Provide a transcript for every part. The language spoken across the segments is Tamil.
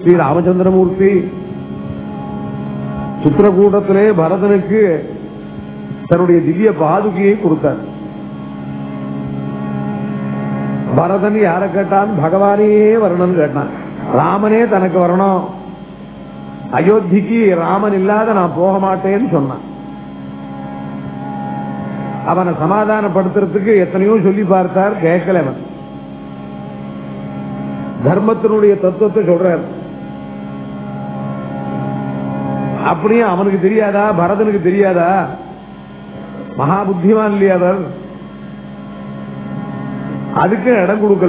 ஸ்ரீ ராமச்சந்திரமூர்த்தி சித்திரக்கூட்டத்திலே பரதனுக்கு தன்னுடைய திவ்ய பாதுகையை கொடுத்தார் பரதன் யார கேட்டான் பகவானே வரணும்னு கேட்டான் ராமனே தனக்கு வரணும் அயோத்திக்கு ராமன் இல்லாத நான் போக மாட்டேன்னு சொன்னான் அவனை சமாதானப்படுத்துறதுக்கு எத்தனையோ சொல்லி பார்த்தார் கேட்கல அவன் தர்மத்தினுடைய தத்துவத்தை சொல்றார் அப்படியும் அவனுக்கு தெரியாதா பரதனுக்கு தெரியாதா மகா புத்திமான் இல்லையா அவர் அதுக்கு இடம் கொடுக்கல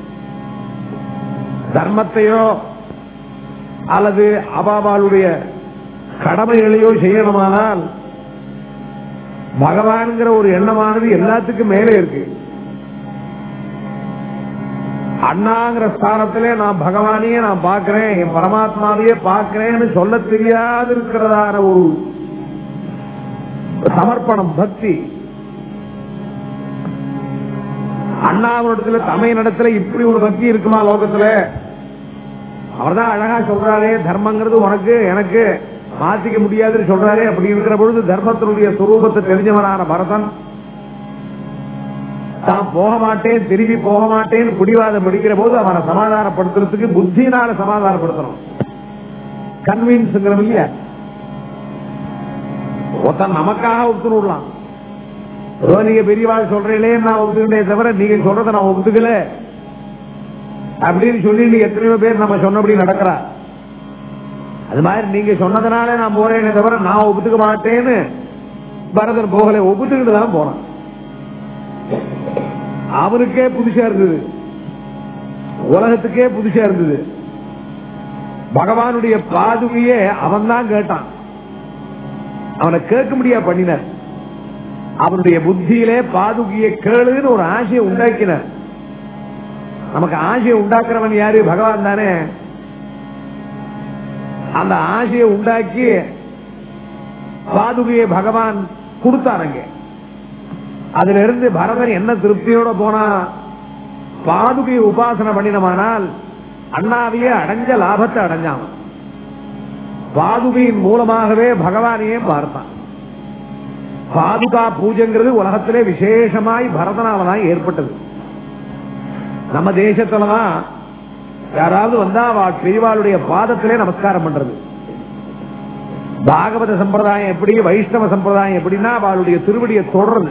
தர்மத்தையோ அல்லது அபாபாளுடைய கடமைகளையோ செய்யணுமானால் பகவான்கிற ஒரு எண்ணமானது எல்லாத்துக்கும் மேலே இருக்கு அண்ணாங்கிற ஸ்தானத்திலே நான் பகவானையே நான் பார்க்கிறேன் என் பரமாத்மாவையே பார்க்கிறேன்னு சொல்ல தெரியாது இருக்கிறதான ஒரு சமர்ப்பணம் பக்தி அண்ணாவிடத்துல தமையனிடத்துல இப்படி ஒரு பக்தி இருக்குமா லோகத்துல அவர்தான் அழகா சொல்றாரே தர்மங்கிறது உனக்கு எனக்கு மாத்திக்க முடியாதுன்னு சொல்றாரே அப்படி இருக்கிற பொழுது தர்மத்தினுடைய சுரூபத்தை தெரிஞ்சவனான பரதன் தான் போக மாட்டேன் திரும்பி போக மாட்டேன் குடிவாதம் படிக்கிற போது அவனை சமாதானப்படுத்துறதுக்கு புத்தினால சமாதானப்படுத்தணும் கன்வின்ஸ்ங்கிறோம் இல்லையா ஒருத்தன் நமக்காக ஒத்துணுடலாம் ஏதோ நீங்க பெரியவாள் சொல்றீங்களே நான் ஒத்துக்கிட்டே தவிர நீங்க சொல்றதை நான் ஒத்துக்கல அப்படின்னு சொல்லி எத்தனையோ பேர் நம்ம சொன்னபடி நடக்கிறா அது மாதிரி நீங்க சொன்னதுனால நான் போறேனே தவிர நான் ஒப்புத்துக்க மாட்டேன்னு பரதன் போகல ஒப்புத்துக்கிட்டு தான் போனான் அவனுக்கே புதுசா இருந்தது உலகத்துக்கே புதுசா இருந்தது பகவானுடைய பாதுகையே அவன் தான் கேட்டான் அவனை கேட்க முடியா பண்ணினார் அவனுடைய புத்தியிலே பாதுகையை கேளுன்னு ஒரு ஆசையை உண்டாக்கினார் நமக்கு ஆசையை உண்டாக்குறவன் யாரு பகவான் தானே அந்த ஆசையை உண்டாக்கி பாதுகையை பகவான் கொடுத்தாருங்க அதுல இருந்து பரதன் என்ன திருப்தியோட போனா பாதுகையை உபாசனை பண்ணினமானால் அண்ணாவையே அடைஞ்ச லாபத்தை அடைஞ்சான் பாதுகையின் மூலமாகவே பகவானையே பார்த்தான் பாதுகா பூஜைங்கிறது உலகத்திலே விசேஷமாய் பரதனாவதான் ஏற்பட்டது நம்ம தேசத்துலதான் யாராவது வந்தா அவ பெரியவாளுடைய பாதத்திலே நமஸ்காரம் பண்றது பாகவத சம்பிரதாயம் எப்படி வைஷ்ணவ சம்பிரதாயம் எப்படின்னா அவளுடைய திருவடியை தொடர்றது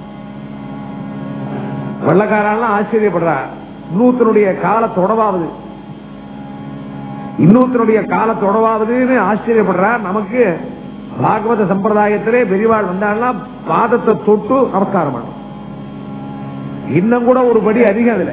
வெள்ளக்காரெல்லாம் ஆச்சரியப்படுறா இன்னூத்தனுடைய கால தொடவாவது இன்னூத்தனுடைய கால தொடவாவதுன்னு ஆச்சரியப்படுறா நமக்கு பாகவத சம்பிரதாயத்திலே பெரியவாள் வந்தாள்னா பாதத்தை தொட்டு நமஸ்காரம் பண்ணும் இன்னும் கூட ஒரு படி அதிகம் அதுல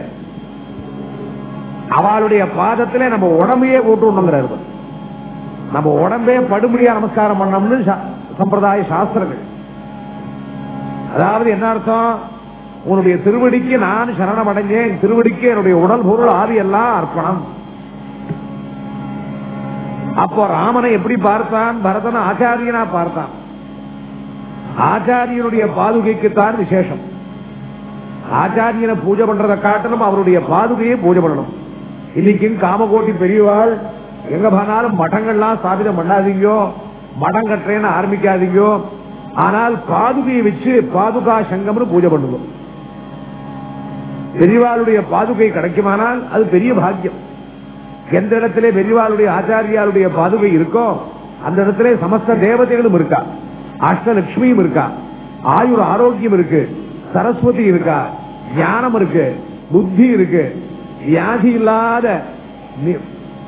அவளுடைய பாதத்திலே நம்ம உடம்பையே போட்டு விடணுங்கிறாரு நம்ம உடம்பே படுபடியா நமஸ்காரம் பண்ணோம்னு சா- சம்பிரதாய சாஸ்திரங்கள் அதாவது என்ன அர்த்தம் உன்னுடைய திருவடிக்கு நான் சரணம் அடைஞ்சேன் என் திருவடிக்கு என்னுடைய உடல் பொருள் ஆவி எல்லாம் அர்ப்பணம் அப்போ ராமனை எப்படி பார்த்தான் பரதன் ஆச்சாரியனா பார்த்தான் ஆச்சாரியனுடைய பாதுகைக்குத்தான் விசேஷம் ஆச்சாரியனை பூஜை பண்றதை காட்டிலும் அவருடைய பாதுகையை பூஜை பண்ணணும் இன்னைக்கும் காமகோட்டி பெரியவாள் எங்க போனாலும் மடங்கள்லாம் ஸ்தாபிதம் பண்ணாதீங்கோ மடம் கட்டுறேன்னு ஆரம்பிக்காதீங்கோ ஆனால் பாதுகையை வச்சு பாதுகா சங்கம்னு பூஜை பண்ணுவோம் பெரியவாளுடைய பாதுகை கிடைக்குமானால் அது பெரிய பாக்கியம் எந்த இடத்திலே பெரியவாளுடைய ஆச்சாரியாருடைய பாதுகை இருக்கோ அந்த இடத்திலே சமஸ்த தேவதைகளும் இருக்கா அஷ்டலட்சுமியும் இருக்கா ஆயுர் ஆரோக்கியம் இருக்கு சரஸ்வதி இருக்கா ஞானம் இருக்கு புத்தி இருக்கு வியாதி இல்லாத நி-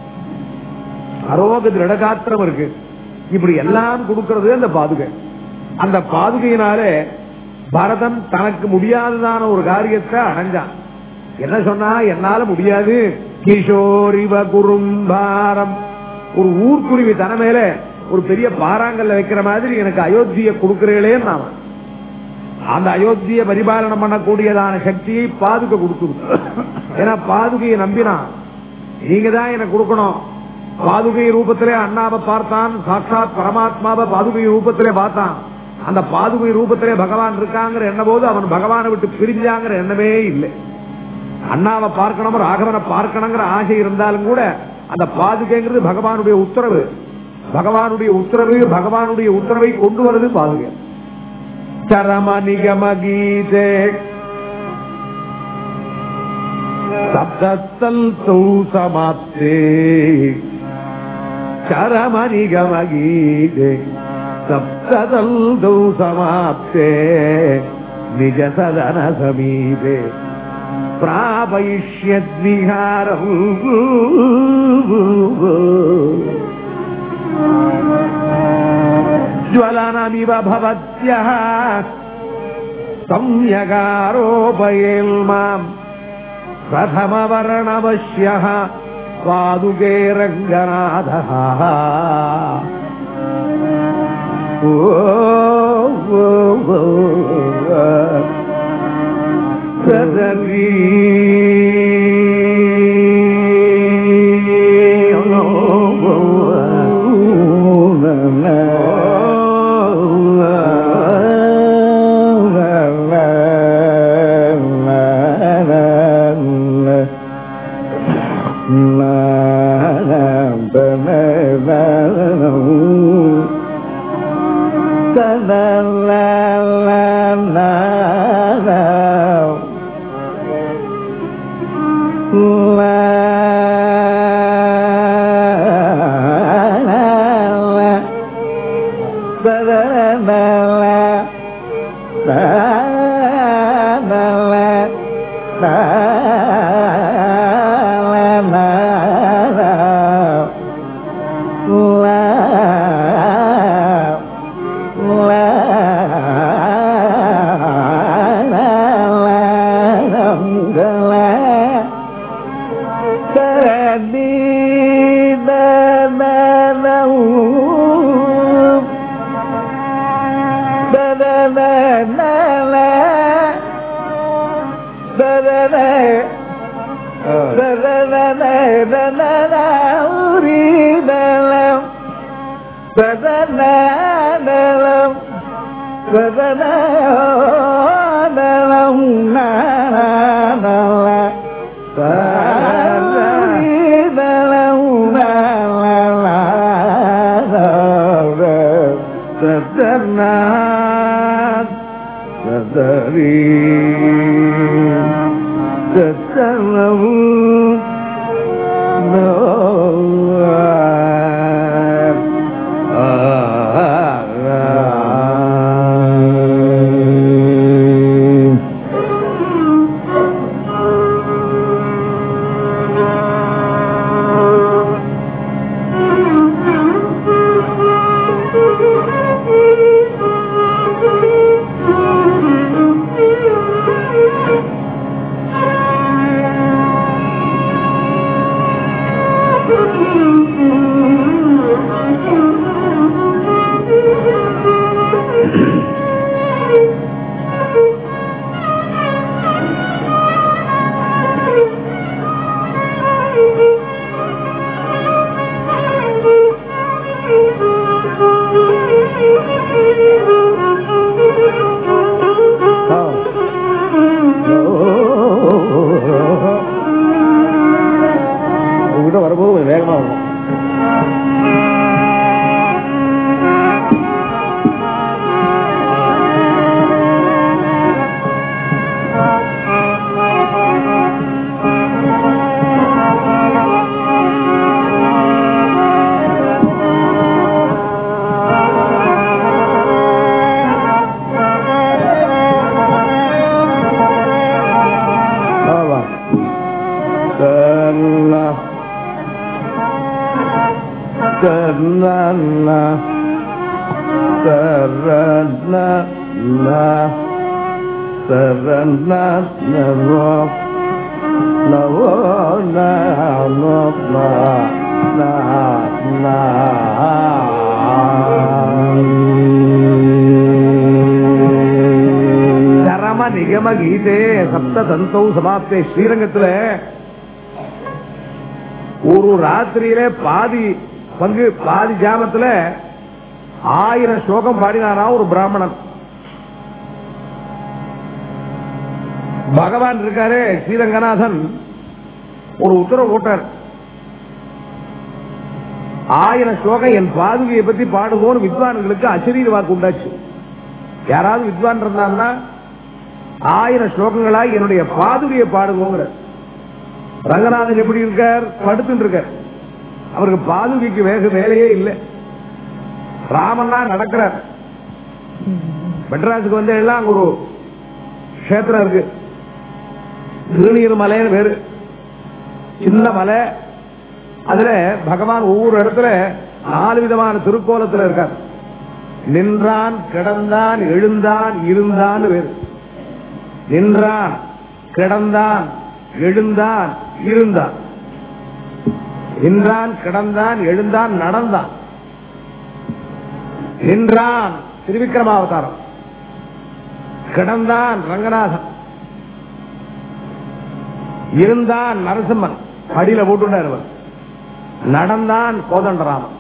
அரோக திருடகாத்திரம் இருக்கு இப்படி எல்லாம் கொடுக்கிறது அந்த பாதுகை அந்த பாதுகையினாலே பரதன் தனக்கு முடியாததான ஒரு காரியத்தை அடைஞ்சான் என்ன சொன்னா என்னால முடியாது கிஷோரிவ குறும்பாரம் ஒரு ஊர்க்குருவி தன மேல ஒரு பெரிய பாறாங்கல்ல வைக்கிற மாதிரி எனக்கு அயோத்தியை கொடுக்கிறீங்களே நாம அந்த அயோத்தியை பரிபாலனம் பண்ணக்கூடியதான சக்தியை பாதுகை கொடுத்துரு ஏன்னா பாதுகையை நம்பினான் நீங்க தான் எனக்கு கொடுக்கணும் பாதுகை ரூபத்திலே அண்ணாவை பார்த்தான் சாட்சாத் பரமாத்மாவை பாதுகை ரூபத்திலே பார்த்தான் அந்த பாதுகை ரூபத்திலே பகவான் இருக்காங்கிற எண்ண போது அவன் பகவானை விட்டு பிரிஞ்சாங்கிற எண்ணமே இல்லை அண்ணாவை பார்க்கணும் ராகவனை பார்க்கணுங்கிற ஆசை இருந்தாலும் கூட அந்த பாதுகைங்கிறது பகவானுடைய உத்தரவு பகவானுடைய உத்தரவு பகவானுடைய உத்தரவை கொண்டு வருது பாதுகை சரம நிகம கீதே சப்தத்தல் தௌ சமாப்தே சரம நிகம கீதே சப்ததல் தௌ சமாப்தே நிஜ சதன சமீபே பிராபயிஷ்யத்விகாரம் ज्वलनमिव भवत्यः सम्यगारोपयेल्माम् प्रथमवर्णवश्यः पादुके रङ्गनाथः ओ, ओ, ओ, सदरी உங்ககிட்ட வரும்போது கொஞ்சம் வேகமா வரும் ஆமா கண்ணா கண்ணா சரண சரண நவோ நவோ நமோ சரம நிகம கீதே சப்த தந்தௌ சமாப்தே ஸ்ரீரங்கத்துல ஒரு ராத்திரியில பாதி பங்கு பாதி ஜாமத்துல ஆயிரம் ஸ்லோகம் பாடினாரா ஒரு பிராமணன் பகவான் இருக்காரு ஸ்ரீரங்கநாதன் ஒரு உத்தரவு போட்டார் ஆயிரம் ஸ்லோகம் என் பாதுகையை பத்தி பாடுவோன்னு வித்வான்களுக்கு அசரீர வாக்கு உண்டாச்சு யாராவது வித்வான் இருந்தாங்கன்னா ஆயிரம் ஸ்லோகங்களா என்னுடைய பாதுகையை பாடுவோங்கிற ரங்கநாதன் எப்படி இருக்கார் படுத்துட்டு இருக்கார் அவருக்கு பாதுகைக்கு வேக வேலையே இல்லை ராமன்னா நடக்கிறார் மெட்ராஸுக்கு வந்து எல்லாம் அங்க ஒரு கஷேத்திரம் இருக்கு திருநீர் மலைன்னு வேறு சின்ன மலை அதுல பகவான் ஒவ்வொரு இடத்துல நாலு விதமான திருக்கோலத்துல இருக்கார் நின்றான் கிடந்தான் எழுந்தான் இருந்தான் வேறு நின்றான் கிடந்தான் எழுந்தான் இருந்தான் நின்றான் கிடந்தான் எழுந்தான் நடந்தான் நின்றான் திருவிக்கிரமாவதாரம் கிடந்தான் ரங்கநாதன் இருந்தான் நரசிம்மன் அடியில போட்டுட்டார் அவர் நடந்தான் கோதண்டராமன்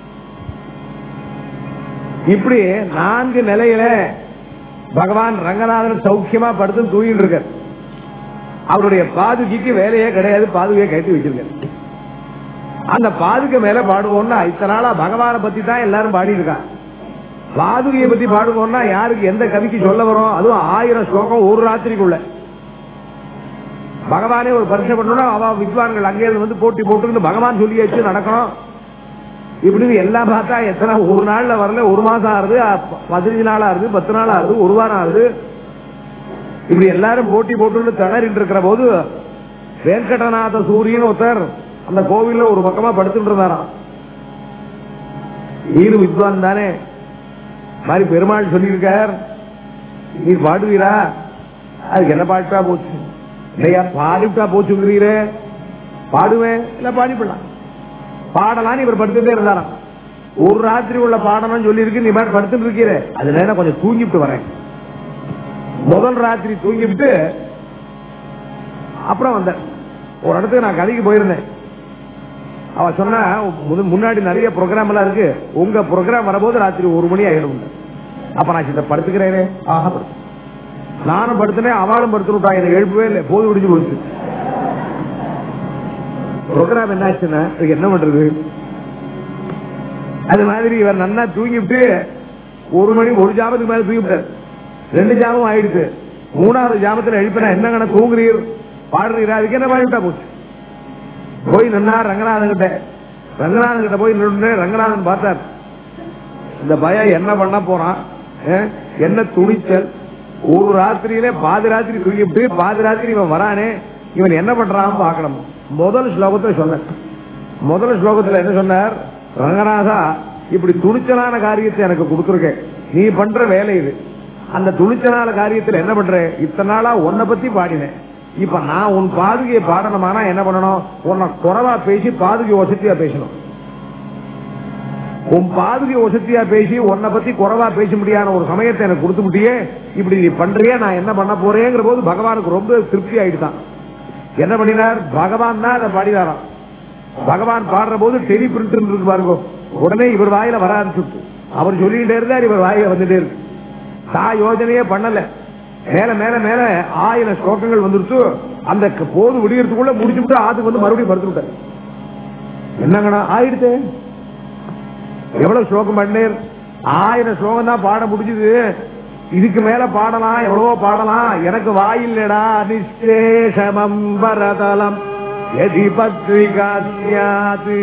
இப்படி நான்கு நிலையில பகவான் ரங்கநாதன் சௌக்கியமா படுத்து தூங்கிட்டு இருக்கார் அவருடைய பாதுகைக்கு வேலையே கிடையாது பாதுகையை கட்டி வச்சிருக்காரு அந்த பாதுகை மேல பாடுவோம்னா இத்தனை நாளா பகவானை பத்தி தான் எல்லாரும் பாடி இருக்காங்க பாதுகையை பத்தி பாடுவோம்னா யாருக்கு எந்த கவிக்கு சொல்ல வரும் அதுவும் ஆயிரம் ஸ்லோகம் ஒரு ராத்திரிக்குள்ள பகவானே ஒரு பரிசை பண்ணணும் அவ வித்வான்கள் அங்கே வந்து போட்டி போட்டு பகவான் சொல்லியாச்சு நடக்கணும் இப்படி எல்லாம் பார்த்தா எத்தனை ஒரு நாள்ல வரல ஒரு மாசம் ஆறுது அ- பதினஞ்சு நாள் ஆறுது பத்து நாள் ஆறுது ஒரு வாரம் ஆறுது இப்படி எல்லாரும் போட்டி போட்டு திணறிட்டு இருக்கிற போது வெங்கடநாத சூரியன் ஒருத்தர் அந்த கோவில்ல ஒரு பக்கமா படுத்துட்டு இருந்தாராம் நீரு வித்வான் தானே மாதிரி பெருமாள் சொல்லியிருக்கார் நீர் பாடுவீரா அதுக்கு என்ன பாட்டா போச்சு இல்லையா பாடிவிட்டா போச்சுங்கிறீரே பாடுவேன் இல்ல பாடிப்படலாம் பாடலாம் இவர் படுத்துட்டே இருந்தாராம் ஒரு ராத்திரி உள்ள பாடணும் சொல்லி இருக்கு நீ பாட்டு படுத்துட்டு இருக்கிற அதுல நான் கொஞ்சம் தூங்கிட்டு வரேன் முதல் ராத்திரி தூங்கிவிட்டு அப்புறம் வந்தேன் ஒரு இடத்துக்கு நான் கதைக்கு போயிருந்தேன் அவ சொன்னா முத- முன்னாடி நிறைய ப்ரோக்ராம் எல்லாம் இருக்கு உங்க ப்ரோக்ராம் வரும்போது ராத்திரி ஒரு மணி ஆயிடும் அப்ப நான் சித்த படுத்துக்கிறேனே ஆஹா படுத்து. நானும் படுத்துனேன் அவளும் படுத்துட்டா எனக்கு எழுப்பவே இல்லை போது முடிஞ்சு போச்சு ப்ரோக்ராம் என்னாச்சுன்னா இதுக்கு என்ன பண்றது அது மாதிரி இவர் நன்னா தூங்கிவிட்டு ஒரு மணி ஒரு ஜாமத்துக்கு மேல தூங்கிவிட்டார் ரெண்டு ஜாமம் ஆயிடுச்சு மூணாவது ஜாமத்துல எழுப்பினா என்னங்கண்ணா தூங்குறீர் பாடுறீரா அதுக்கு என்ன பாடிவிட்டா போச்சு போய் நின்னா ரங்கநாதன் கிட்ட ரங்கநாதன் கிட்ட போய் நின்று ரங்கநாதன் பார்த்தார் இந்த பயம் என்ன பண்ண போறான் அஹ், என்ன துணிச்சல் ஒரு ராத்திரியில பாதி ராத்திரி தூங்கிட்டு பாதி ராத்திரி இவன் வரானே இவன் என்ன பண்றான் பார்க்கணும் முதல் ஸ்லோகத்தை சொன்னார் முதல் ஸ்லோகத்துல என்ன சொன்னார் ரங்கநாதா இப்படி துணிச்சலான காரியத்தை எனக்கு கொடுத்துருக்க நீ பண்ற வேலை இது அந்த துணிச்சலான காரியத்துல என்ன பண்ற இத்தனை நாளா உன்னை பத்தி பாடினேன் இப்ப நான் உன் பாதுகையை பாடணுமானா என்ன பண்ணணும் உன்னை குறைவா பேசி பாதுகை வசதியா பேசணும் உன் பாதுகை வசதியா பேசி உன்னை பத்தி குறைவா பேச முடியாத ஒரு சமயத்தை எனக்கு கொடுத்து முடியே இப்படி நீ பண்றியே நான் என்ன பண்ண போறேங்கிற போது பகவானுக்கு ரொம்ப திருப்தி ஆயிடுதான் என்ன பண்ணினார் பகவான் தான் அதை பாடினாராம் பகவான் பாடுற போது டெலி பிரிண்ட் இருக்கு பாருங்க உடனே இவர் வாயில வர ஆரம்பிச்சுட்டு அவர் சொல்லிட்டே இருந்தார் இவர் வாயில வந்துட்டே இருக்கு தா யோஜனையே பண்ணல மேல மேல மேல ஆயிரம் ஸ்லோகங்கள் வந்துருச்சு அந்த க- போது விடியறதுக்குள்ள முடிச்சுட்டு ஆத்துக்கு வந்து மறுபடியும் படுத்து விட்டார் என்னங்கண்ணா ஆயிடுச்சு எவ்வளவு ஸ்லோகம் பண்ணீர் ஆயிரம் ஸ்லோகம் தான் பாட முடிஞ்சது இதுக்கு மேல பாடலாம் எவ்வளவோ பாடலாம் எனக்கு வாயில்லடா நிச்சேஷமம் பரதலம் எதி பத்ரிகா சியாத்.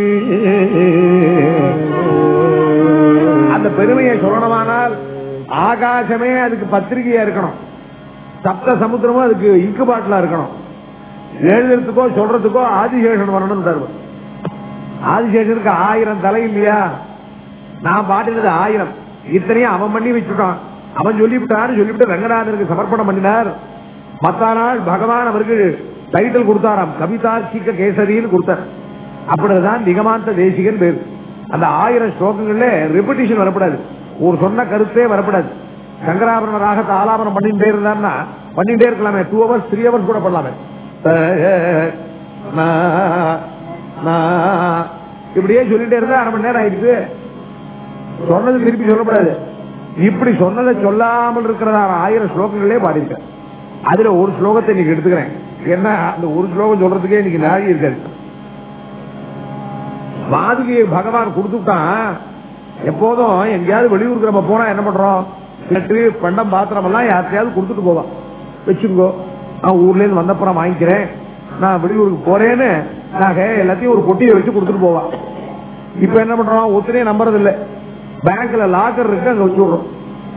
அந்த பெருமையை சொல்லணுமானால் ஆகாசமே அதுக்கு பத்திரிகையா இருக்கணும் சப்த சமுத்திரமும் அதுக்கு இங்கு பாட்டிலா இருக்கணும் எழுதுறதுக்கோ சொல்றதுக்கோ ஆதிசேஷன் வரணும் தருவன் ஆதிசேஷனுக்கு ஆயிரம் தலை இல்லையா நான் பாட்டினது ஆயிரம் இத்தனையும் அவன் பண்ணி வச்சுட்டான் அவன் சொல்லிவிட்டான்னு சொல்லிவிட்டு ரங்கநாதனுக்கு சமர்ப்பணம் பண்ணினார் மத்த நாள் பகவான் அவருக்கு டைட்டில் கொடுத்தாராம் கவிதார்க்கிக கேசரின்னு கொடுத்தார் அப்படிதான் நிகமாந்த தேசிகன் பேர் அந்த ஆயிரம் ஸ்லோகங்கள்ல ரெப்பிட்டிஷன் வரக்கூடாது ஒரு சொன்ன கருத்தே வரக்கூடாது சங்கராபரண ராகத்தை ஆலாபனம் பண்ணிட்டே இருந்தார்னா பண்ணிட்டே இருக்கலாமே டூ ஹவர்ஸ் த்ரீ ஹவர்ஸ் கூட பண்ணலாமே நா, நா, இப்படியே சொல்லிட்டே இருந்தா அரை மணி நேரம் ஆயிடுச்சு சொன்னது திருப்பி சொல்லக்கூடாது இப்படி சொன்னதை சொல்லாமல் இருக்கிறதான ஆயிரம் ஸ்லோகங்களே பாடியிருக்கேன் அதுல ஒரு ஸ்லோகத்தை இன்னைக்கு எடுத்துக்கிறேன் ஏன்னா அந்த ஒரு ஸ்லோகம் சொல்றதுக்கே இன்னைக்கு நாழி இருக்காது பாதுகையை பகவான் கொடுத்துட்டான் எப்போதும் எங்கேயாவது வெளியூருக்கு நம்ம போனா என்ன பண்றோம் லெட்டு பண்டம் பாத்திரம் எல்லாம் யார்த்தையாவது கொடுத்துட்டு போவான் வச்சுக்கோ நான் ஊர்ல இருந்து வந்தப்புறம் வாங்கிக்கிறேன் நான் வெளியூருக்கு போறேன்னு நாங்க எல்லாத்தையும் ஒரு பொட்டியை வச்சு கொடுத்துட்டு போவான் இப்ப என்ன பண்றோம் ஒத்துனே நம்புறது இல்ல பேங்க்ல லாக்கர் இருக்கு அங்க வச்சு விடுறோம்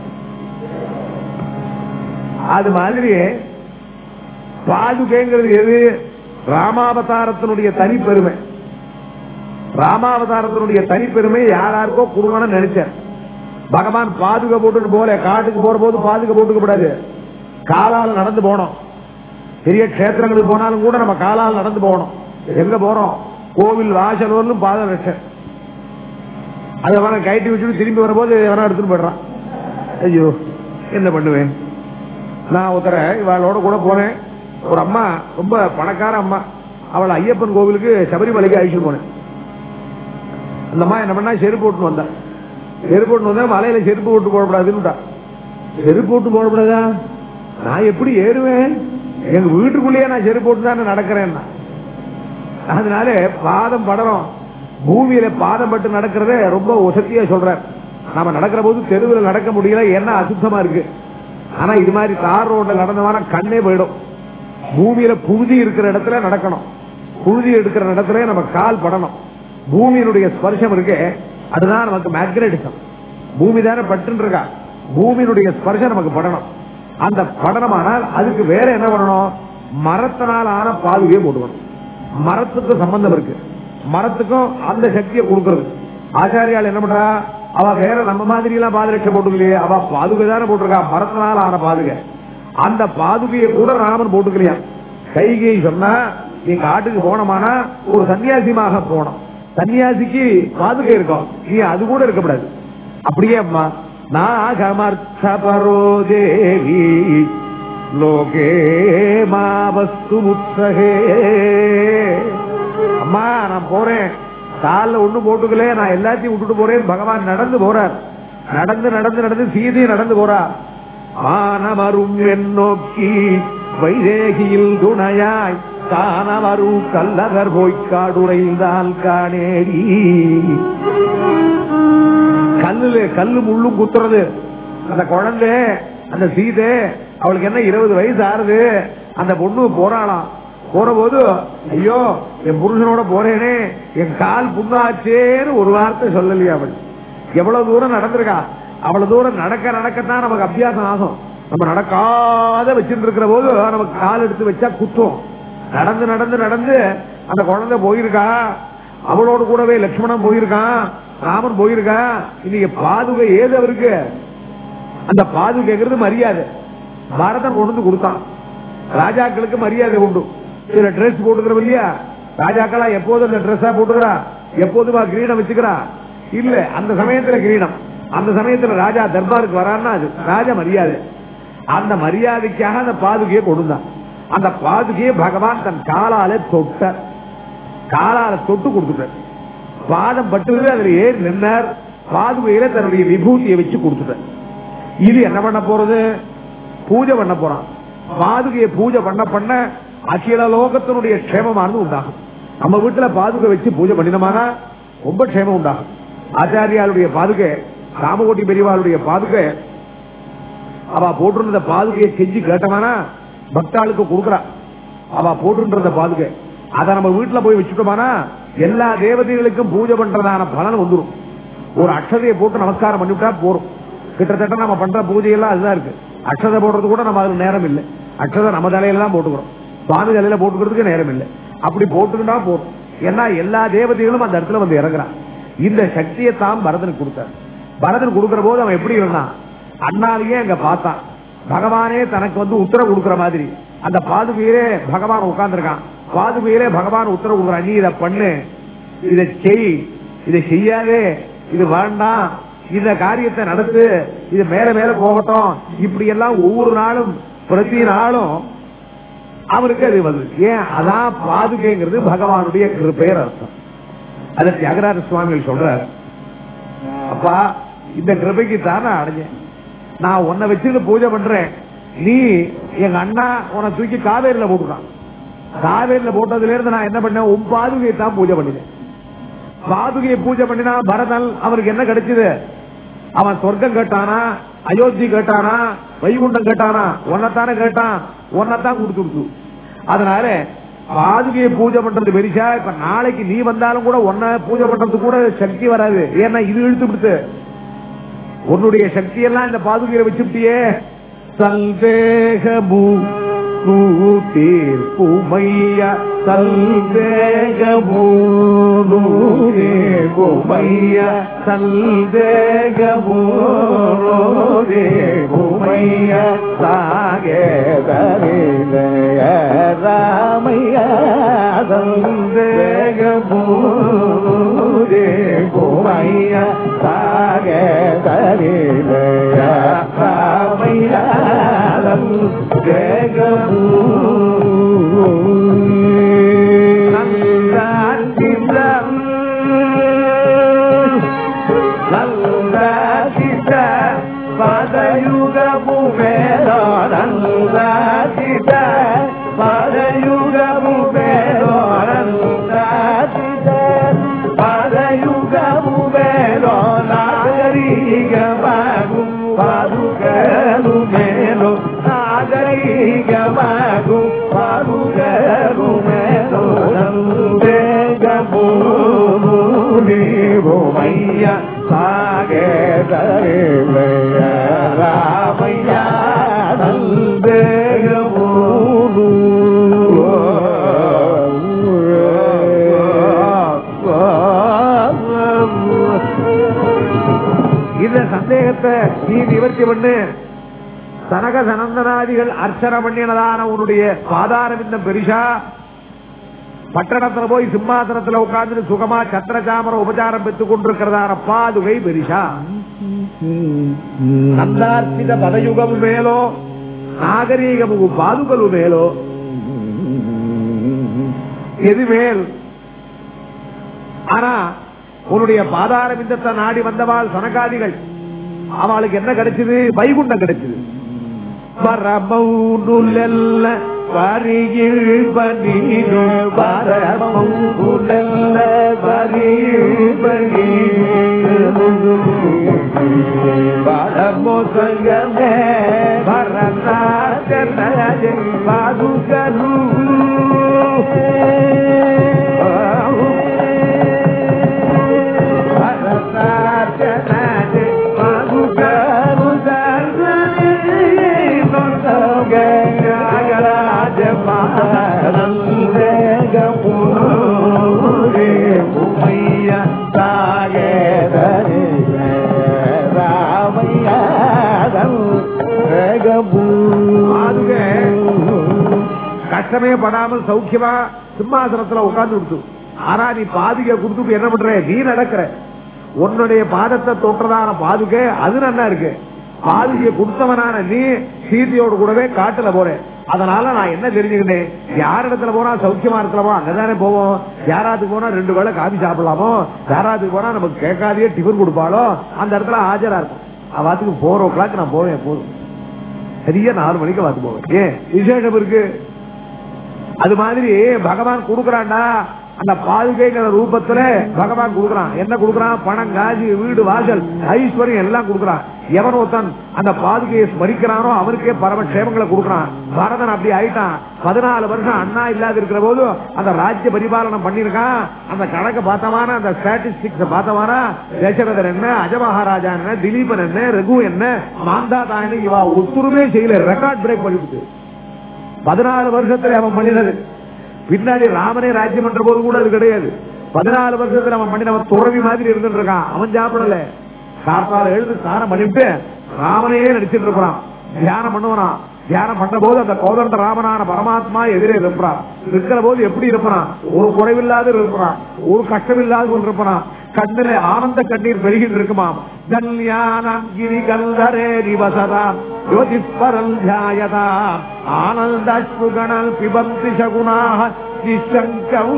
அது மாதிரி பாதுகைங்கிறது எது ராமாவதாரத்தினுடைய தனிப்பெருமை ராமாவதாரத்தினுடைய தனிப்பெருமை யார் யாருக்கோ கொடுக்கணும்னு நினைச்சேன் பகவான் பாதுகை போட்டுட்டு போல காட்டுக்கு போற போது பாதுகை போட்டுக்க கூடாது காலால நடந்து போனோம் பெரிய கஷேத்திரங்களுக்கு போனாலும் கூட நம்ம காலால் நடந்து போகணும் எங்க போறோம் கோவில் வாசல் வரலும் பாத ரட்சை அதை வேணா கைட்டி வச்சுட்டு திரும்பி வரும்போது வேணா எடுத்துட்டு போயிடுறான் ஐயோ என்ன பண்ணுவேன் நான் ஒருத்தர இவளோட கூட போனேன் ஒரு அம்மா ரொம்ப பணக்கார அம்மா அவளை ஐயப்பன் கோவிலுக்கு சபரிமலைக்கு அழிச்சு போனேன் அந்த அம்மா என்ன பண்ணா செருப்பு போட்டு வந்தா செருப்பு போட்டு வந்தா மலையில செருப்பு போட்டு போடக்கூடாதுன்னு செருப்பு போட்டு போடக்கூடாதா நான் எப்படி ஏறுவேன் எங்க வீட்டுக்குள்ளேயே நான் செருப்பு போட்டு தானே நடக்கிறேன்னா அதனால பாதம் படணும் பூமியில பாதம் பட்டு நடக்கிறத ரொம்ப உசத்தியா சொல்றார் நாம நடக்கிற போது தெருவில் நடக்க முடியல என்ன அசுத்தமா இருக்கு ஆனா இது மாதிரி தார் ரோட்ல நடந்தவான கண்ணே போயிடும் பூமியில புழுதி இருக்கிற இடத்துல நடக்கணும் புழுதி எடுக்கிற இடத்துல நம்ம கால் படணும் பூமியினுடைய ஸ்பர்சம் இருக்கு அதுதான் நமக்கு மேக்னட்டிசம் பூமி தானே பட்டு இருக்கா பூமியினுடைய ஸ்பர்சம் நமக்கு படணும் அந்த படனமானால் அதுக்கு வேற என்ன பண்ணணும் மரத்தினால் ஆன பாதுகையை போட்டுக்கணும் மரத்துக்கு சம்பந்தம் இருக்கு மரத்துக்கும் அந்த சக்தியை கொடுக்கறது ஆச்சாரியால் என்ன பண்றா அவ வேற நம்ம மாதிரி எல்லாம் பாதரட்சை போட்டுக்கலையே அவ பாதுகை தானே போட்டிருக்கா மரத்தினால் ஆன பாதுகை அந்த பாதுகையை கூட ராமன் போட்டுக்கலையா கைகை சொன்னா நீ காட்டுக்கு போனோமானா ஒரு சன்னியாசிமாக போனோம் சன்னியாசிக்கு பாதுகை இருக்கும் நீ அது கூட இருக்கக்கூடாது அப்படியே அம்மா நாகமர்த்தபரோ தேவி லோகே மாவஸ்து முத்தகே அம்மா நான் போறேன் காலில் ஒண்ணு போட்டுக்கல நான் எல்லாத்தையும் விட்டுட்டு போறேன் பகவான் நடந்து போறார் நடந்து நடந்து நடந்து சீதையும் நடந்து போறார் ஆனவரும் என் நோக்கி வைதேகியில் துணையாய் காணவரும் கல்லகர் போய்க்காடுரைந்தால் காணேடி கல்லுல கல்லு முள்ளும் குத்துறது அந்த குழந்தை அந்த சீதை அவளுக்கு என்ன இருபது வயசு ஆறுது அந்த பொண்ணு போறாளாம் போற போது ஐயோ என் புருஷனோட போறேனே என் கால் புண்ணாச்சேன்னு ஒரு வார்த்தை சொல்லலையா அவள் எவ்வளவு தூரம் நடந்திருக்கா அவ்வளவு தூரம் நடக்க நடக்கத்தான் நமக்கு அபியாசம் ஆகும் நம்ம நடக்காத வச்சிட்டு இருக்கிற போது நமக்கு கால் எடுத்து வச்சா குத்தும் நடந்து நடந்து நடந்து அந்த குழந்தை போயிருக்கா அவளோடு கூடவே லட்சுமணன் போயிருக்கான் ராமன் போயிருக்கா இன்னைக்கு பாதுகை ஏது அவருக்கு அந்த பாதுகைங்கிறது மரியாதை பாரதம் கொண்டு வந்து கொடுத்தான் ராஜாக்களுக்கு மரியாதை உண்டு சில ட்ரெஸ் போட்டுக்கிறோம் இல்லையா ராஜாக்களா எப்போதும் அந்த ட்ரெஸ்ஸா போட்டுக்கிறா எப்போதுமா கிரீடம் வச்சுக்கிறா இல்ல அந்த சமயத்துல கிரீடம் அந்த சமயத்துல ராஜா தர்பாருக்கு வரான்னா அது ராஜ மரியாதை அந்த மரியாதைக்காக அந்த பாதுகையை கொடுந்தான் அந்த பாதுகையை பகவான் தன் காலால தொட்ட காலால தொட்டு கொடுத்துட்டார் பாதம் பட்டு அதுல ஏறி நின்றார் பாதுகையில தன்னுடைய விபூதியை வச்சு கொடுத்துட்டார் இது என்ன பண்ண போறது பூஜை பண்ண போறான் பாதுகையை பூஜை பண்ண பண்ண அகில லோகத்தினுடைய க்ஷேமமானது உண்டாகும் நம்ம வீட்டுல பாதுகை வச்சு பூஜை பண்ணினோமானா ரொம்ப க்ஷேமம் உண்டாகும் ஆச்சாரியாளுடைய பாதுகை ராமகோட்டி பெரியவாளுடைய பாதுகை அவ போட்டிருந்த பாதுகையை செஞ்சு கேட்டமானா பக்தாளுக்கு கொடுக்கறா அவ போட்டுன்றத பாதுகை அத நம்ம வீட்டுல போய் வச்சுட்டோமானா எல்லா தேவதைகளுக்கும் பூஜை பண்றதான பலன் வந்துடும் ஒரு அக்ஷதையை போட்டு நமஸ்காரம் பண்ணிவிட்டா போறோம் கிட்டத்தட்ட நம்ம பண்ற பூஜை எல்லாம் அதுதான் இருக்கு அக்ஷதை போடுறது கூட நம்ம அதுல நேரம் இல்லை அக்ஷதை நம்ம தலையில தான் போட்டுக்கிறோம் சுவாமி தலையில போட்டுக்கிறதுக்கு நேரம் இல்லை அப்படி போட்டுக்கிட்டா போதும் ஏன்னா எல்லா தேவதைகளும் அந்த இடத்துல வந்து இறங்குறான் இந்த சக்தியை தான் பரதனுக்கு கொடுத்தார் பரதன் கொடுக்கிற போது அவன் எப்படி இருந்தான் அண்ணாலேயே அங்க பார்த்தான் பகவானே தனக்கு வந்து உத்தரவு கொடுக்கிற மாதிரி அந்த பாதுகையிலே பகவான் உட்கார்ந்துருக்கான் பாதுகையிலே பகவான் உத்தரவு கொடுக்குறான் நீ இதை பண்ணு இதை செய் இதை செய்யாதே இது வேண்டாம் இந்த காரியத்தை நடத்து இது மேல மேல போகட்டும் இப்படி எல்லாம் ஒவ்வொரு நாளும் பிரதி நாளும் அவருக்கு அது வந்து ஏன் அதான் பாதுகைங்கிறது பகவானுடைய கிருப்பேர் அர்த்தம் அதை தியாகராஜ சுவாமிகள் சொல்றார் அப்பா இந்த கிருபைக்கு தான் நான் அடைஞ்சேன் நான் உன்னை வச்சுட்டு பூஜை பண்றேன் நீ எங்க அண்ணா உன்னை தூக்கி காவேரியில போட்டுட்டான் காவேரியில போட்டதுல இருந்து நான் என்ன பண்ணேன் உன் பாதுகையை தான் பூஜை பண்ணினேன் பாதுகையை பூஜை பண்ணினா பரதன் அவனுக்கு என்ன கிடைச்சது அவன் சொர்க்கம் கேட்டானா அயோத்தி கேட்டானா வைகுண்டம் கேட்டானா உன்னைத்தானே கேட்டான் உன்னைத்தான் கொடுத்துருச்சு அதனால பாதுகையை பூஜை பண்றது பெரிசா இப்ப நாளைக்கு நீ வந்தாலும் கூட உன்னை பூஜை பண்றது கூட சக்தி வராது ஏன்னா இது இழுத்து விடுத்து உன்னுடைய சக்தி எல்லாம் இந்த பாதுகையில வச்சுட்டியே சல்வேகமு தீர்ப்புமைய சல்வேகமு தீர்ப்புமைய சல்வேகமு தீர்ப்புமைய சாகேதரிலய ராமைய சல்வேகமு தீர்ப்புமைய சாகேதரிலய ராமைய பதயுகமு வேலோரல்லாசித பதயுகமு வேலோரல்லாசித பதயுகமு வேலோ நாகரிகமாகும் பாதுகரு மேலோ நாகரிகமாகும் பாதுகரு மேலோ தேகமூலிவோமைய சாகேதரிலைய ராமைய தேகமூலு இந்த சந்தேகத்தை நீ நிவர்த்தி பண்ணு சனக சனந்தனாதிகள் அர்ச்சனை பண்ணினதான உன்னுடைய பாதாரம் இந்த பெரிசா பட்டணத்துல போய் சிம்மாசனத்துல உட்கார்ந்து சுகமா சத்திரசாமர உபச்சாரம் பெற்றுக் கொண்டிருக்கிறதான பாதுகை பெரிசா நந்தார்த்தித பதயுகமு மேலோ நாகரீகமு பாதுகலு மேலோ எது மேல் ஆனா உன்னுடைய பாதார விந்தத்தை நாடி வந்தவாள் சனகாதிகள் அவளுக்கு என்ன கிடைச்சது வைகுண்டம் கிடைச்சது பரமௌனுலெல்ல வரியில் பனீரு பரமௌனுலெல்ல வரியில் பனீரு பரமோசங்கமே பரநாஜனஜ பாதுகரு கஷ்டமே படாமல் சௌக்கியமா சிம்மாசனத்துல உட்கார்ந்து விடுத்து ஆனா நீ பாதுகை கொடுத்துட்டு என்ன பண்ற நீ நடக்கிற உன்னுடைய பாதத்தை தொற்றதான பாதுகை அது நல்லா இருக்கு பாதுகையை கொடுத்தவனான நீ சீதையோடு கூடவே காட்டுல போறேன் அதனால நான் என்ன தெரிஞ்சுக்கிட்டேன் யார் இடத்துல போனா சௌக்கியமா இருக்கலாமோ அங்கதானே போவோம் யாராத்துக்கு போனா ரெண்டு வேளை காபி சாப்பிடலாமோ யாராத்துக்கு போனா நமக்கு கேட்காதே டிஃபன் கொடுப்பாளோ அந்த இடத்துல ஆஜரா இருக்கும் அவாத்துக்கு போர் ஓ கிளாக் நான் போவேன் போதும் சரியா நாலு மணிக்கு பார்த்து போவேன் ஏன் விசேஷம் இருக்கு அது மாதிரி பகவான் கொடுக்கறான்டா அந்த பாதுகைங்கிற ரூபத்துல பகவான் கொடுக்கறான் என்ன கொடுக்கறான் பணம் காஜி வீடு வாசல் ஐஸ்வர்யம் எல்லாம் கொடுக்கறான் எவன் ஒருத்தன் அந்த பாதுகையை ஸ்மரிக்கிறானோ அவனுக்கே பரமக்ஷேமங்களை கொடுக்கறான் பரதன் அப்படி ஆயிட்டான் பதினாலு வருஷம் அண்ணா இல்லாத இருக்கிற போது அந்த ராஜ்ய பரிபாலனம் பண்ணிருக்கான் அந்த கணக்கு பார்த்தவானா அந்த ஸ்டாட்டிஸ்டிக்ஸ் பார்த்தவானா தசரதன் என்ன அஜமகாராஜா என்ன திலீபன் என்ன ரகு என்ன மாந்தாதா என்ன இவா ஒத்துருமே செய்யல ரெக்கார்ட் பிரேக் பண்ணிவிட்டு பதினாலு வருஷத்துல அவன் பண்ணினது பின்னாடி ராமனே ராஜ்யம் பண்ற போது கூட அது கிடையாது பதினாலு வருஷத்துல அவன் பண்ணினவன் துறவி மாதிரி இருந்துட்டு இருக்கான் அவன் சாப்பிடல காத்தால எழுந்து ஸ்நானம் பண்ணிட்டு ராமனையே நடிச்சிட்டு இருக்கிறான் தியானம் பண்ணுவான் தியானம் பண்ண போது அந்த கோதண்ட ராமனான பரமாத்மா எதிரே இருப்பான் இருக்கிற போது எப்படி இருப்பான் ஒரு குறைவில்லாத இருப்பான் ஒரு கஷ்டமில்லாத இருப்பான் கண்ணில ஆனந்த கண்ணீர் பெருகிட்டு இருக்குமாம் கல்யாணம் கிரி கந்தரே நிவசதாம் யோதிஸ்வரல் தியாயதா ஆனந்தாஸ்புகணல் பிபந்தி சகுணாக நிசங்கௌ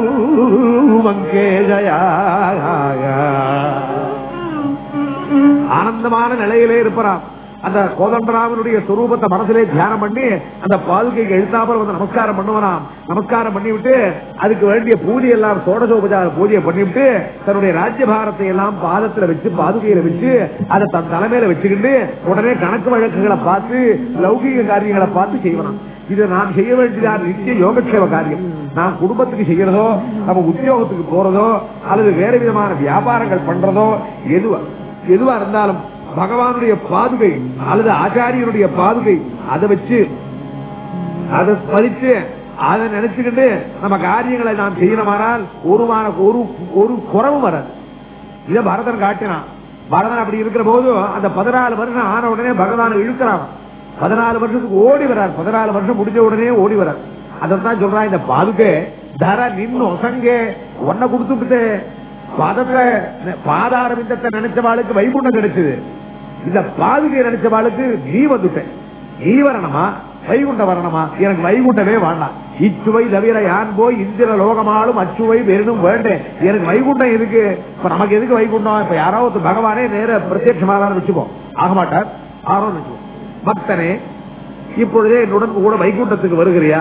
மங்கேஜயா ஆனந்தமான நிலையிலே இருப்பான் அந்த கோதண்டராமனுடைய சொரூபத்தை மனசுலே தியானம் பண்ணி அந்த பாதுகைக்கு எழுத்தாமல் வந்து நமஸ்காரம் பண்ணுவனாம் நமஸ்காரம் பண்ணிவிட்டு அதுக்கு வேண்டிய பூஜை எல்லாம் சோடசோபச்சார பூஜையை பண்ணிவிட்டு தன்னுடைய ராஜ்யபாரத்தை எல்லாம் பாதத்துல வச்சு பாதுகையில வச்சு அதை தன் தலைமையில வச்சுக்கிட்டு உடனே கணக்கு வழக்குகளை பார்த்து லௌகிக காரியங்களை பார்த்து செய்வனாம் இது நாம் செய்ய வேண்டியதான நித்திய யோகக்ஷேம காரியம் நாம் குடும்பத்துக்கு செய்யறதோ நம்ம உத்தியோகத்துக்கு போறதோ அல்லது வேற விதமான வியாபாரங்கள் பண்றதோ எதுவா எதுவா இருந்தாலும் பகவானுடைய பாதுகை அல்லது ஆச்சாரியனுடைய பாதுகை அதை வச்சு அதை ஸ்மரிச்சு அதை நினைச்சுக்கிட்டு நம்ம காரியங்களை நாம் செய்யணுமானால் ஒரு மான- ஒரு ஒரு குறவு வராது இத பரதன் காட்டினான் பரதன் அப்படி இருக்கிற போது அந்த பதினாலு வருஷம் ஆன உடனே பகவான் இழுக்கிறான் பதினாலு வருஷத்துக்கு ஓடி வரார் பதினாலு வருஷம் முடிஞ்ச உடனே ஓடி வரார் அதான் சொல்றான் இந்த பாதுகை தர நின்னு ஒசங்கே ஒன்ன கொடுத்துட்டு பாதத்தை பாதாரவிந்தத்தை நினைச்சவாளுக்கு வைகுண்டம் கிடைச்சது இந்த பாதுகையை நினைச்சவாளுக்கு நீ வந்துட்டேன் நீ வரணுமா வைகுண்டம் வரணுமா எனக்கு வைகுண்டமே வேண்டாம் இச்சுவை தவிர யான் போய் இந்திர லோகமாலும் அச்சுவை வெறும் வேண்டேன் எனக்கு வைகுண்டம் எதுக்கு இப்ப நமக்கு எதுக்கு வைகுண்டம் இப்ப யாராவது பகவானே நேர பிரத்யட்சமாக வச்சுப்போம் ஆக மாட்டார் ஆரோ வச்சுப்போம் பக்தனே இப்பொழுதே என்னுடன் கூட வைகுண்டத்துக்கு வருகிறியா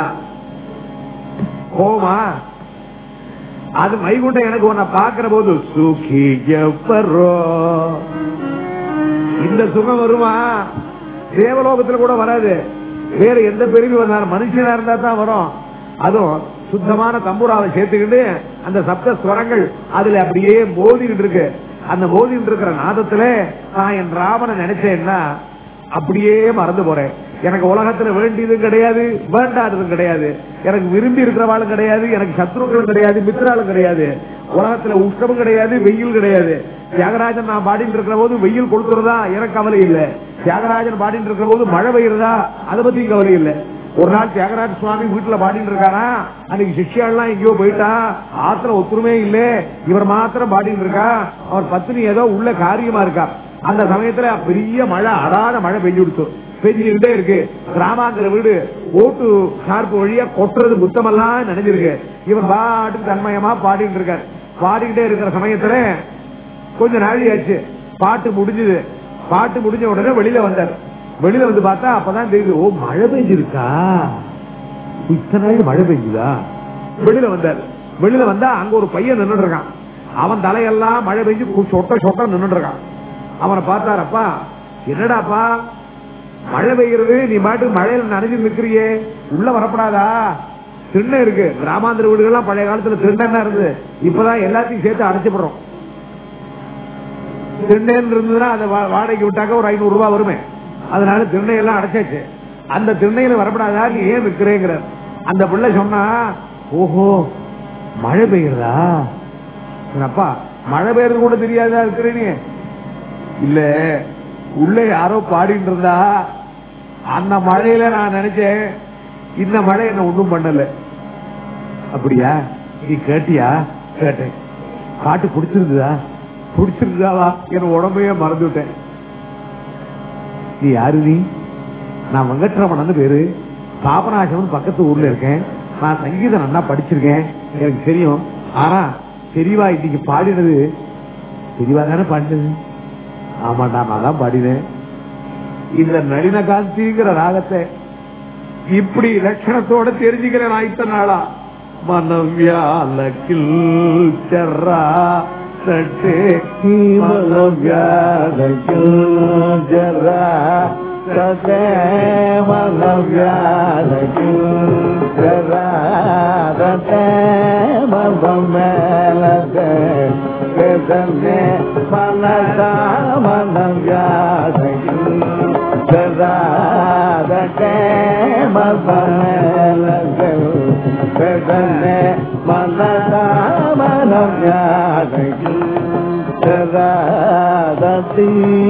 போமா அது வைகுண்டம் எனக்கு உன்னை பாக்குற போது சுகி எவ்வரோ இந்த சுகம் வருமா தேவலோகத்துல கூட வராது வேற எந்த பிரிவு வந்தாலும் மனுஷனா இருந்தா தான் வரும் அதுவும் சுத்தமான தம்புராவை சேர்த்துக்கிட்டு அந்த சப்த ஸ்வரங்கள் அதுல அப்படியே மோதிக்கிட்டு இருக்கு அந்த மோதிக்கிட்டு இருக்கிற நாதத்துல நான் என் ராமனை நினைச்சேன்னா அப்படியே மறந்து போறேன் எனக்கு உலகத்துல வேண்டியதும் கிடையாது வேண்டாததும் கிடையாது எனக்கு விரும்பி இருக்கிறவாளும் கிடையாது எனக்கு சத்ருக்களும் கிடையாது மித்திராலும் கிடையாது உலகத்துல உஷ்ணமும் கிடையாது வெயில் கிடையாது தியாகராஜன் நான் பாடிட்டு இருக்கிற போது வெயில் கொடுத்துறதா எனக்கு கவலை இல்ல தியாகராஜன் பாடிட்டு இருக்கிற போது மழை பெய்யுறதா அதை பத்தி கவலை இல்ல ஒரு நாள் தியாகராஜ சுவாமி வீட்டுல பாடிட்டு இருக்காரா அன்னைக்கு சிஷ்யாலாம் எங்கேயோ போயிட்டா ஆத்திரம் ஒத்துருமே இல்ல இவர் மாத்திரம் பாடிட்டு இருக்கா அவர் பத்தினி ஏதோ உள்ள காரியமா இருக்கா அந்த சமயத்துல பெரிய மழை அடாத மழை பெஞ்சு கொடுத்து பெஞ்சுக்கிட்டே இருக்கு கிராமாந்திர வீடு ஓட்டு சார்பு வழியா கொட்டுறது புத்தமெல்லாம் நினைஞ்சிருக்கு இவன் பாட்டுக்கு தன்மயமா பாடிட்டு இருக்காரு பாடிக்கிட்டே இருக்கிற சமயத்துல கொஞ்ச நாளி ஆச்சு பாட்டு முடிஞ்சது பாட்டு முடிஞ்ச உடனே வெளியில வந்தார் வெளியில வந்து பார்த்தா அப்பதான் தெரியுது ஓ மழை பெஞ்சிருக்கா இத்தனை நாள் மழை பெஞ்சுதா வெளியில வந்தார் வெளியில வந்தா அங்க ஒரு பையன் நின்னுட்டு இருக்கான் அவன் தலையெல்லாம் மழை பெஞ்சு கு- சொட்ட சொட்ட நின்னுட்டு இருக்கான் அவனை பார்த்தாரப்பா என்னடாப்பா மழை பெய்யறது நீ பாட்டுக்கு மழையில நனைஞ்சு நிக்கிறியே உள்ள வரப்படாதா திண்ணை இருக்கு கிராமாந்திர வீடுகள்லாம் பழைய காலத்துல திண்ணை இருந்தது இப்பதான் எல்லாத்தையும் சேர்த்து அடைச்சுப்படுறோம் திண்ணைன்னு இருந்ததுன்னா அதை வா- வாடகைக்கு விட்டாக்க ஒரு ஐநூறு ரூபாய் வருமே அதனால திண்ணை எல்லாம் அடைச்சாச்சு அந்த திண்ணையில வரப்படாதா நீ ஏன் விற்கிறேங்கிற அந்த பிள்ளை சொன்னா ஓஹோ மழை பெய்யுறதா அப்பா மழை பெய்யறது கூட தெரியாதா இருக்கிறேன்னு இல்ல உள்ள யாரோ பாடிட்டு இருந்தா அந்த மழையில நான் நினைச்சேன் இந்த மழை என்ன ஒண்ணும் பண்ணல அப்படியா நீ கேட்டியா கேட்டேன் பாட்டு பிடிச்சிருந்ததா பிடிச்சிருந்தாவா என் உடம்பையே மறந்துவிட்டேன் நீ யாரு நீ நான் வெங்கட்ரமணன் பேரு பாபநாசவன் பக்கத்து ஊர்ல இருக்கேன் நான் சங்கீதம் நல்லா படிச்சிருக்கேன் எனக்கு தெரியும் ஆனா தெரியவா இன்னைக்கு பாடினது தெரியவா தானே பாடினது ஆமாண்டா நான் தான் பாடினேன் இந்த நளின காந்திங்கிற ராகத்தை இப்படி லட்சணத்தோட தெரிஞ்சுக்கிறேன் நான் இத்தனை நாளா மனவியாலக்கில் செர்ரா சட்டே மனவியாலக்கில் செர்ரா சட்டே மனவியாலக்கில் செர்ரா சட்டே மனமேலதே வேதனே மனதா மனவியாலக்கில் சதாதே மனமேலதே வேதனே மனதா மனவியாலக்கில் சதாதீ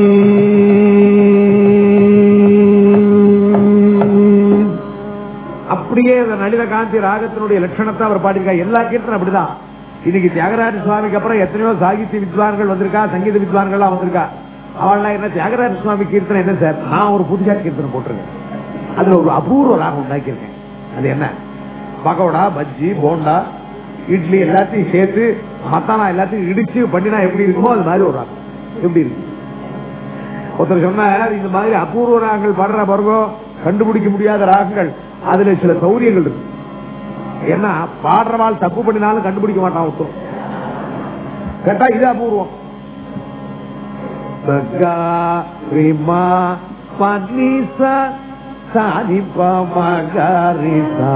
அப்படியே அந்த நளின காந்தி ராகத்தினுடைய லட்சணத்தை அவர் பாடியிருக்கார் எல்லா கீர்த்தனும் அப்படிதான் இன்னைக்கு தியாகராஜ சுவாமிக்கு அப்புறம் எத்தனையோ சாகித்ய வித்வான்கள் வந்திருக்கா சங்கீத வித்வான்கள்லாம் வந்திருக்கா அவள்லாம் என்ன தியாகராஜ சுவாமி கீர்த்தனை என்ன சார் நான் ஒரு புதுசா கீர்த்தனை போட்டிருக்கேன் அதுல ஒரு அபூர்வ ராகம் உண்டாக்கியிருக்கேன் அது என்ன பகோடா பஜ்ஜி போண்டா இட்லி எல்லாத்தையும் சேர்த்து மத்தானா எல்லாத்தையும் இடிச்சு பண்ணினா எப்படி இருக்குமோ அது மாதிரி ஒரு ராகம் எப்படி இருக்கு ஒருத்தர் சொன்னார் இந்த மாதிரி அபூர்வ ராகங்கள் பாடுற பாருங்க கண்டுபிடிக்க முடியாத ராகங்கள் அதுல சில சௌரியங்கள் இருக்கு ஏன்னா பாடுறவாள் தப்பு பண்ணினாலும் கண்டுபிடிக்க மாட்டான் ஒருத்தர் கேட்டா இது அபூர்வம் சகா ரிமா பன்னிசா சாதிப்ப மகரிசா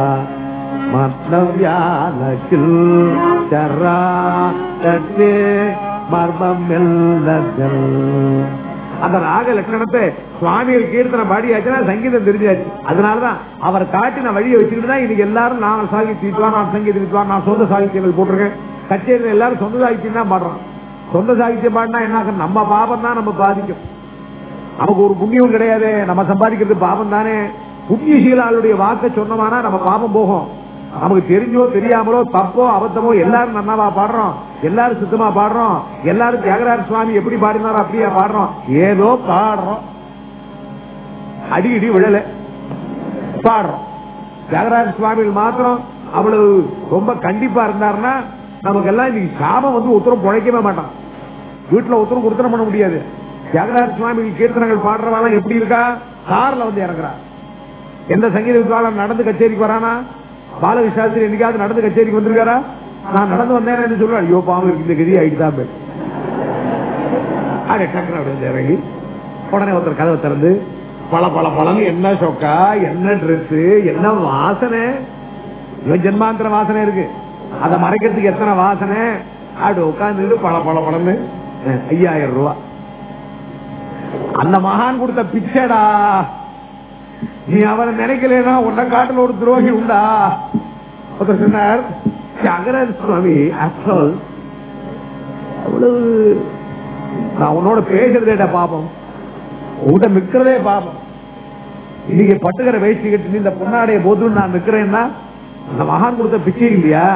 மத்னவியானத்தில் சரா தட்டு மர்மம் மெல்லதல் அந்த ராக லட்சணத்தை சுவாமிகள் கீர்த்தனை பாடியாச்சுன்னா சங்கீதம் தெரிஞ்சாச்சு அதனாலதான் அவர் காட்டின வழியை வச்சுக்கிட்டு தான் இன்னைக்கு எல்லாரும் நான் சாகித்ய வித்வான் நான் சங்கீத வித்வான் நான் சொந்த சாகித்யங்கள் போட்டிருக்கேன் கச்சேரியில் எல்லாரும் சொந்த சாகித்யம் தான் பாடுறோம் சொந்த சாகித்யம் பாடினா என்ன ஆகும்? நம்ம பாபம் தான் நம்ம பாதிக்கும் நமக்கு ஒரு புண்ணியம் கிடையாது நம்ம சம்பாதிக்கிறது பாபம் தானே புண்ணியசீலாளுடைய வாக்க சொன்னமானா நம்ம பாபம் போகும் நமக்கு தெரிஞ்சோ தெரியாமலோ தப்போ அபத்தமோ எல்லாரும் நன்னாவா பாடுறோம் எல்லாரும் சுத்தமா பாடுறோம் எல்லாரும் தியாகராஜ சுவாமி எப்படி பாடினாரோ அப்படியே பாடுறோம் ஏதோ பாடுறோம் அடி இடி விழல பாடுறோம் தியாகராஜ சுவாமிகள் மாத்திரம் அவ்வளவு ரொம்ப கண்டிப்பா இருந்தாருன்னா நமக்கு எல்லாம் இன்னைக்கு சாபம் வந்து உத்தரம் பிழைக்கவே மாட்டான் வீட்டுல உத்தரம் கொடுத்தனம் பண்ண முடியாது தியாகராஜ சுவாமிகள் கீர்த்தனங்கள் பாடுறவாள் எப்படி இருக்கா கார்ல வந்து இறங்குறா எந்த சங்கீத வித்வாளர் நடந்து கச்சேரிக்கு வரானா பாலவி சாஸ்திரி என்னைக்காவது நடந்து கச்சேரிக்கு வந்திருக்காரா நான் நடந்து வந்தேன் சொல்லுவேன் ஐயோ பாவம் இருக்கு இந்த கதி ஆயிட்டு தான் போய் அப்படியே டக்குனு அப்படியே வந்து இறங்கி உடனே ஒருத்தர் கதவை திறந்து பல பல பழம் என்ன சொக்கா என்ன Dress என்ன வாசனை இவன் ஜென்மாந்திர வாசனை இருக்கு அதை மறைக்கிறதுக்கு எத்தனை வாசனை அப்படி உட்கார்ந்து பல பல பழம்னு அஹ், ஐயாயிரம் ரூபாய் அந்த மகான் கொடுத்த பிச்சைடா நீ அவரை நினைக்கலனா உன்னை காட்டுல ஒரு துரோகி உண்டா ஒருத்தர் சொன்னார் அகரன் சுவாமி அசல் அவ்வளவு நான் உன்னோட பேசுறதேடா பாபம் உன்கிட்ட நிக்கிறதே பாபம் இன்னைக்கு பட்டுக்கிற வேஷ்டி கட்டி இந்த பொன்னாடைய போது நான் நிக்கிறேன்னா அந்த மகான் கொடுத்த பிச்சை இல்லையா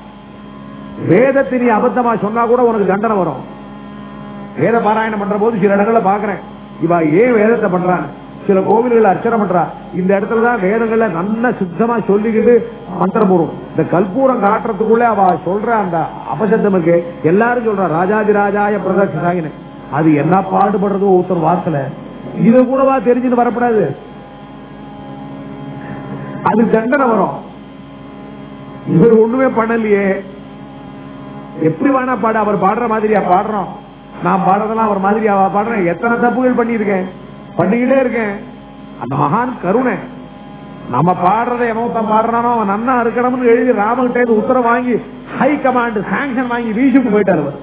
வேதத்தை நீ அபத்தமா சொன்னா கூட உனக்கு தண்டனை வரும் வேத பாராயணம் பண்ற போது சில இடங்கள்ல பாக்குறேன் இவ ஏன் வேதத்தை பண்றான் சில கோவில்கள் அர்ச்சனை பண்றா இந்த இடத்துலதான் வேதங்கள்ல நல்ல சுத்தமா சொல்லிக்கிட்டு மந்திரம் போடும் இந்த கற்பூரம் காட்டுறதுக்குள்ள அவ சொல்ற அந்த அபசத்தம் இருக்கு எல்லாரும் சொல்றா ராஜாதி ராஜாய பிரதட்சாயின அது என்ன பாடுபடுறது ஒருத்தர் வார்த்தை இது கூடவா தெரிஞ்சுட்டு வரப்படாது அது தண்டனை வரும் இவர் ஒண்ணுமே பண்ணலையே எப்படி வேணா பாட அவர் பாடுற மாதிரியா பாடுறோம் நான் பாடுறதெல்லாம் அவர் மாதிரியா பாடுறேன் எத்தனை தப்புகள் பண்ணியிருக்கேன் பண்ணிக்கிட்டே இருக்கேன் அந்த மகான் கருணை நம்ம பாடுறதை எவன் பாடுறானோ அவன் நன்னா இருக்கணும்னு எழுதி ராமகிட்ட இருந்து உத்தரவு வாங்கி ஹை கமாண்ட் சாங்ஷன் வாங்கி வீசுக்கு போயிட்டார் அவர்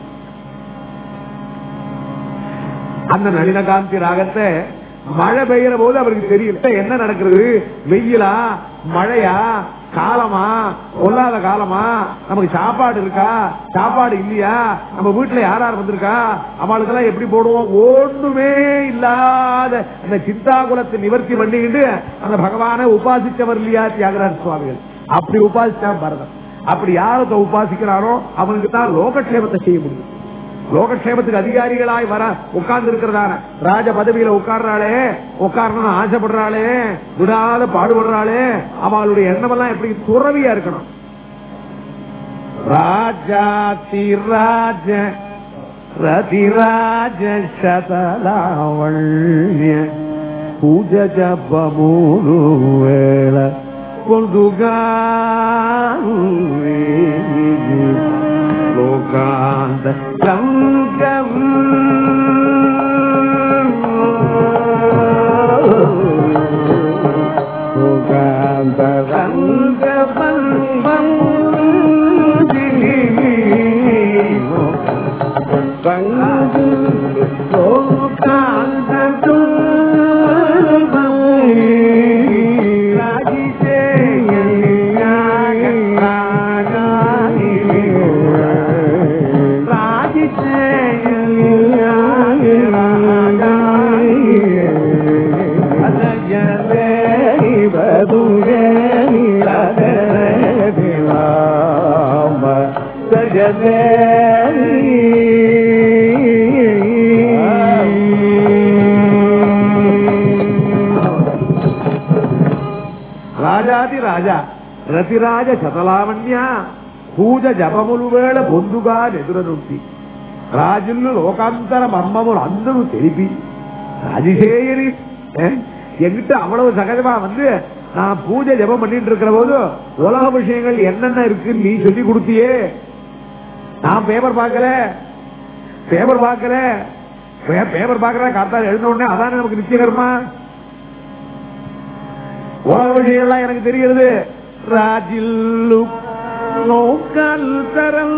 அந்த நளினகாந்தி ராகத்தை மழை பெய்யற போது அவருக்கு தெரியல என்ன நடக்கிறது வெயிலா மழையா காலமா கொல்லாத காலமா நமக்கு சாப்பாடு இருக்கா சாப்பாடு இல்லையா நம்ம வீட்டுல யார் யார் வந்திருக்கா அவளுக்கெல்லாம் எப்படி போடுவோம் ஒண்ணுமே இல்லாத அந்த சிந்தாகுலத்தை நிவர்த்தி பண்ணிக்கிட்டு அந்த பகவானை உபாசிச்சவர் இல்லையா தியாகராஜ சுவாமிகள் அப்படி உபாசிச்சா பரதம் அப்படி யாரத்தை உபாசிக்கிறாரோ அவனுக்கு தான் லோகக்ஷேமத்தை செய்ய முடியும் லோகக்ஷேமத்துக்கு அதிகாரிகளாய் வர உட்கார்ந்து இருக்கிறதான ராஜ பதவியில உட்கார்றாளே உட்காரணும்னு ஆசைப்படுறாளே விடாத பாடுபடுறாளே அவளுடைய எண்ணமெல்லாம் எப்படி துறவியா இருக்கணும் ராஜாதி ராஜ ரதிராஜ சதலாவண்ய பூஜ ஜபமூரு வேள பொந்துகா லோகாந்த ரங்கம் லோகாந்த ரங்கம் రాజాది రాజా రతిరాజ శతలావణ్య పూజ జపములు వేళ బొందుగా నెదురనుంటి రాజులు లోకాంతర మర్మములు అందరూ తెలిపి அதிசேயரி அஹ், என்கிட்ட அவ்வளவு சகஜமா வந்து நான் பூஜை ஜெபம் பண்ணிட்டு இருக்கிற போது உலக விஷயங்கள் என்னென்ன இருக்குன்னு நீ சொல்லி கொடுத்தியே நான் பேப்பர் பார்க்கல பேப்பர் பார்க்கல பே- பேப்பர் பார்க்கற காத்தால எழுந்த உடனே அதானே நமக்கு நிச்சயகரமா உலக விஷயங்கள்லாம் எனக்கு தெரிகிறது ராஜில்லு நோக்கல் தரம்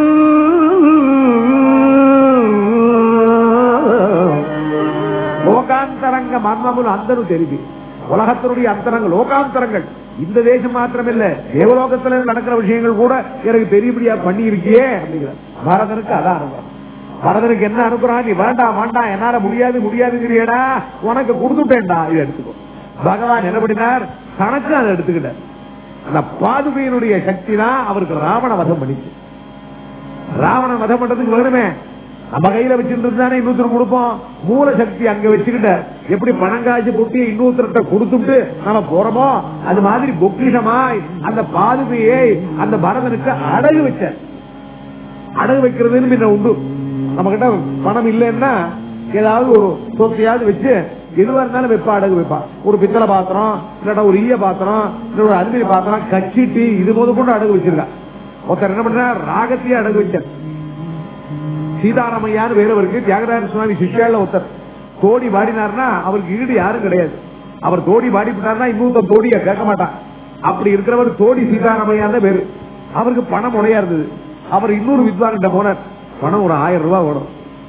லோகாந்தரங்க மர்மமுல் அந்தரு தெரிவி உலகத்தினுடைய அந்தரங்கள் லோகாந்தரங்கள் இந்த தேசம் மாத்திரமில்ல தேவலோகத்துல நடக்கிற விஷயங்கள் கூட எனக்கு பெரியபடியா பண்ணி இருக்கியே அப்படிங்கிற பரதனுக்கு அதான் அனுபவம் பரதனுக்கு என்ன அனுப்புறான் நீ வேண்டாம் வேண்டாம் என்னால முடியாது முடியாதுங்கிறியடா உனக்கு கொடுத்துட்டேன்டா இதை எடுத்துக்கோ பகவான் என்ன பண்ணினார் தனக்கு அதை எடுத்துக்கிட்டார் அந்த பாதுகையினுடைய சக்தி தான் அவருக்கு ராவண வதம் பண்ணிச்சு ராவணன் வதம் பண்றதுக்கு வருமே நம்ம கையில வச்சுட்டு இருந்தானே இன்னொருத்தர் கொடுப்போம் மூல சக்தி அங்க வச்சுக்கிட்ட எப்படி பணங்காய்ச்சி பொட்டி இன்னொருத்தர்கிட்ட கொடுத்துட்டு நம்ம போறோமோ அது மாதிரி பொக்கிஷமாய் அந்த பாதுகையை அந்த பரதனுக்கு அடகு வச்சார் அடகு வைக்கிறதுன்னு முன்ன உண்டு நம்ம கிட்ட பணம் இல்லைன்னா ஏதாவது ஒரு சொத்தையாவது வச்சு எதுவா இருந்தாலும் வைப்பா அடகு வைப்பா ஒரு பித்தளை பாத்திரம் இல்லாட்டா ஒரு ஈய பாத்திரம் இல்ல ஒரு அருமை பாத்திரம் கச்சிட்டு இது போது கொண்டு அடகு வச்சிருக்கா ஒருத்தர் என்ன பண்ற ராகத்தையே அடகு வச்சார் சீதாராமையான்னு வேறவருக்கு தியாகராஜ சுவாமி சிஷ்யால ஒருத்தர் தோடி பாடினார்னா அவருக்கு ஈடு யாரும் கிடையாது அவர் தோடி பாடிவிட்டார்னா இன்னொருத்தர் தோடிய கேட்க மாட்டான் அப்படி இருக்கிறவர் தோடி சீதாராமையான்னு பேரு அவருக்கு பணம் உடையா இருந்தது அவர் இன்னொரு வித்வான்கிட்ட போனார் பணம் ஒரு ஆயிரம் ரூபாய் வேணும்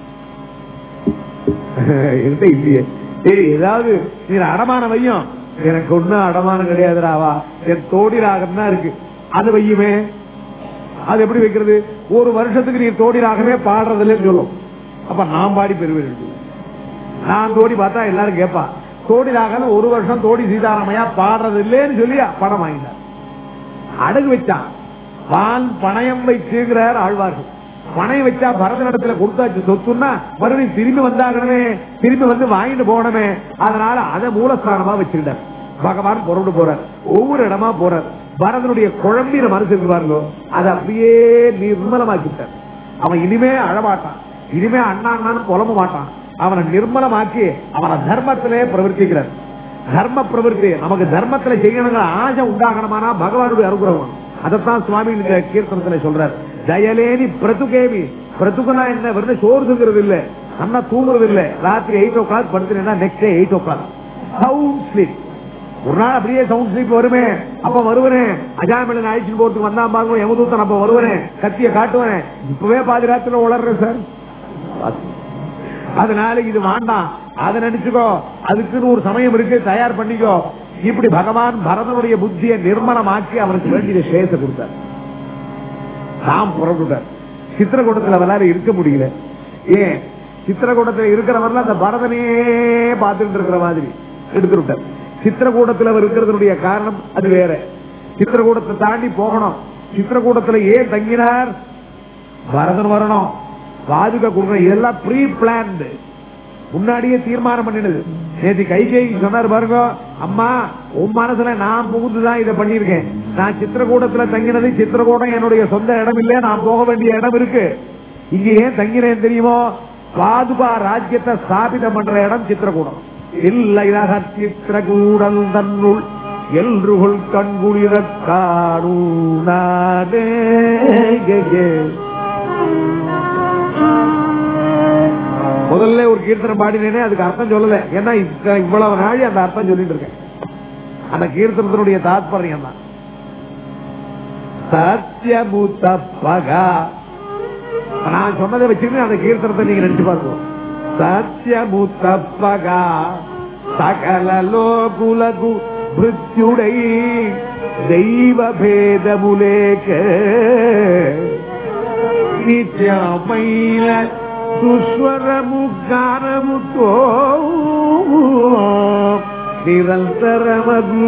என்கிட்ட இல்லையே சரி ஏதாவது நீ அடமானம் வையும் எனக்கு ஒண்ணும் அடமானம் கிடையாதுடாவா என் தோடி ராகம் தான் இருக்கு அது வையுமே அது எப்படி வைக்கிறது ஒரு வருஷத்துக்கு நீ தோடி ராகமே பாடுறது சொல்லும் அப்ப நான் பாடி பெறுவேன் நான் தோடி பார்த்தா எல்லாரும் கேட்பா தோடி ராகம் ஒரு வருஷம் தோடி சீதாராமையா பாடுறது இல்லைன்னு சொல்லி பணம் வாங்கினார் அடகு வச்சான் பால் பணயம் வைச்சுங்கிறார் ஆழ்வார்கள் பணம் வச்சா பரதநடத்துல கொடுத்தாச்சு சொத்துன்னா மறுபடியும் திரும்பி வந்தாகணுமே திரும்பி வந்து வாங்கிட்டு போகணுமே அதனால அதை மூலஸ்தானமா வச்சுக்கிட்டார் பகவான் புறப்பட்டு போறார் ஒவ்வொரு இடமா போறார் பரதனுடைய குழம்பின மனசு இருக்கு பாருங்க அதை அப்படியே நிர்மலமாக்கிட்டார் அவன் இனிமே அழமாட்டான் இனிமே அண்ணா அண்ணான்னு புலம்ப மாட்டான் அவனை நிர்மலமாக்கி அவனை தர்மத்திலே பிரவர்த்திக்கிறார் தர்ம பிரவருத்தி நமக்கு தர்மத்துல செய்யணுங்கிற ஆசை உண்டாகணுமானா பகவானுடைய அனுகிரகம் அதைத்தான் சுவாமி இந்த கீர்த்தனத்துல சொல்றார் ஜயலேனி பிரதுகேமி பிரதுகனா என்ன வெறும் சோறு தூங்குறது இல்ல நல்லா தூங்குறது இல்ல ராத்திரி எயிட் ஓ கிளாக் படுத்துனா next day eight o'clock sound sleep ஒரு நாள் அப்படியே சவுண்ட் ஸ்லீப் வருமே அப்ப வருவனே அஜாமில அழிச்சு போட்டு வந்தா பாருங்க யமதூத்தன் அப்ப வருவனே கத்திய காட்டுவனே இப்பவே பாதி ராத்திரில உளர்றேன் சார் அதனால இது வேண்டாம் அதை நினைச்சுக்கோ அதுக்குன்னு ஒரு சமயம் இருக்கு தயார் பண்ணிக்கோ இப்படி பகவான் பரதனுடைய புத்தியை நிர்மலமாக்கி அவனுக்கு வேண்டிய சேஷத்தை கொடுத்தார் தாம் புறப்பட்டார் சித்திரக்கூடத்துல அவரால் இருக்க முடியல ஏன் சித்திரக்கூடத்துல இருக்கிறவர்ல அந்த பரதனையே பார்த்துட்டு இருக்கிற மாதிரி எடுத்து விட்டார் சித்திரக்கூடத்துல அவர் இருக்கிறதுடைய காரணம் அது வேற சித்திரக்கூடத்தை தாண்டி போகணும் சித்திரக்கூடத்துல ஏன் தங்கினார் பரதன் வரணும் பாதுகா கொடுக்கணும் இதெல்லாம் ப்ரீ பிளான்டு முன்னாடியே தீர்மானம் பண்ணினது நேற்று கைகை சொன்னார் பாருங்க அம்மா உன் மனசுல நான் புகுந்துதான் இதை பண்ணிருக்கேன் நான் சித்திரக்கூடத்துல தங்கினது சித்திரக்கூடம் என்னுடைய சொந்த இடம் இல்ல நான் போக வேண்டிய இடம் இருக்கு இங்க ஏன் தங்கினேன் தெரியுமோ பாதுகா ராஜ்யத்தை ஸ்தாபிதம் பண்ற இடம் சித்திரக்கூடம் இல்லையாக சித்திரகூடம் தன்னுள் எல்றுகொள் கண்குளிர காணூனாதே முதல்ல ஒரு கீர்த்தனை பாடினேனே அதுக்கு அர்த்தம் சொல்லல ஏன்னா இத்த- இவ்வளவு நாளி அந்த அர்த்தம் சொல்லிட்டு இருக்கேன் அந்த கீர்த்தனத்தினுடைய தாத்பரியம் தான் சத்யமுத்தப்பகா நான் சொன்னதை வச்சுட்டு அந்த கீர்த்தனத்தை நீங்க நினைச்சு பாருங்க சத்யமுத்தப்பகா சகல லோகுலகு மிருத்யுடை தெய்வ பேதமுலேக నిత్యమైన సుస్వరము గానముతో నిరంతరమగు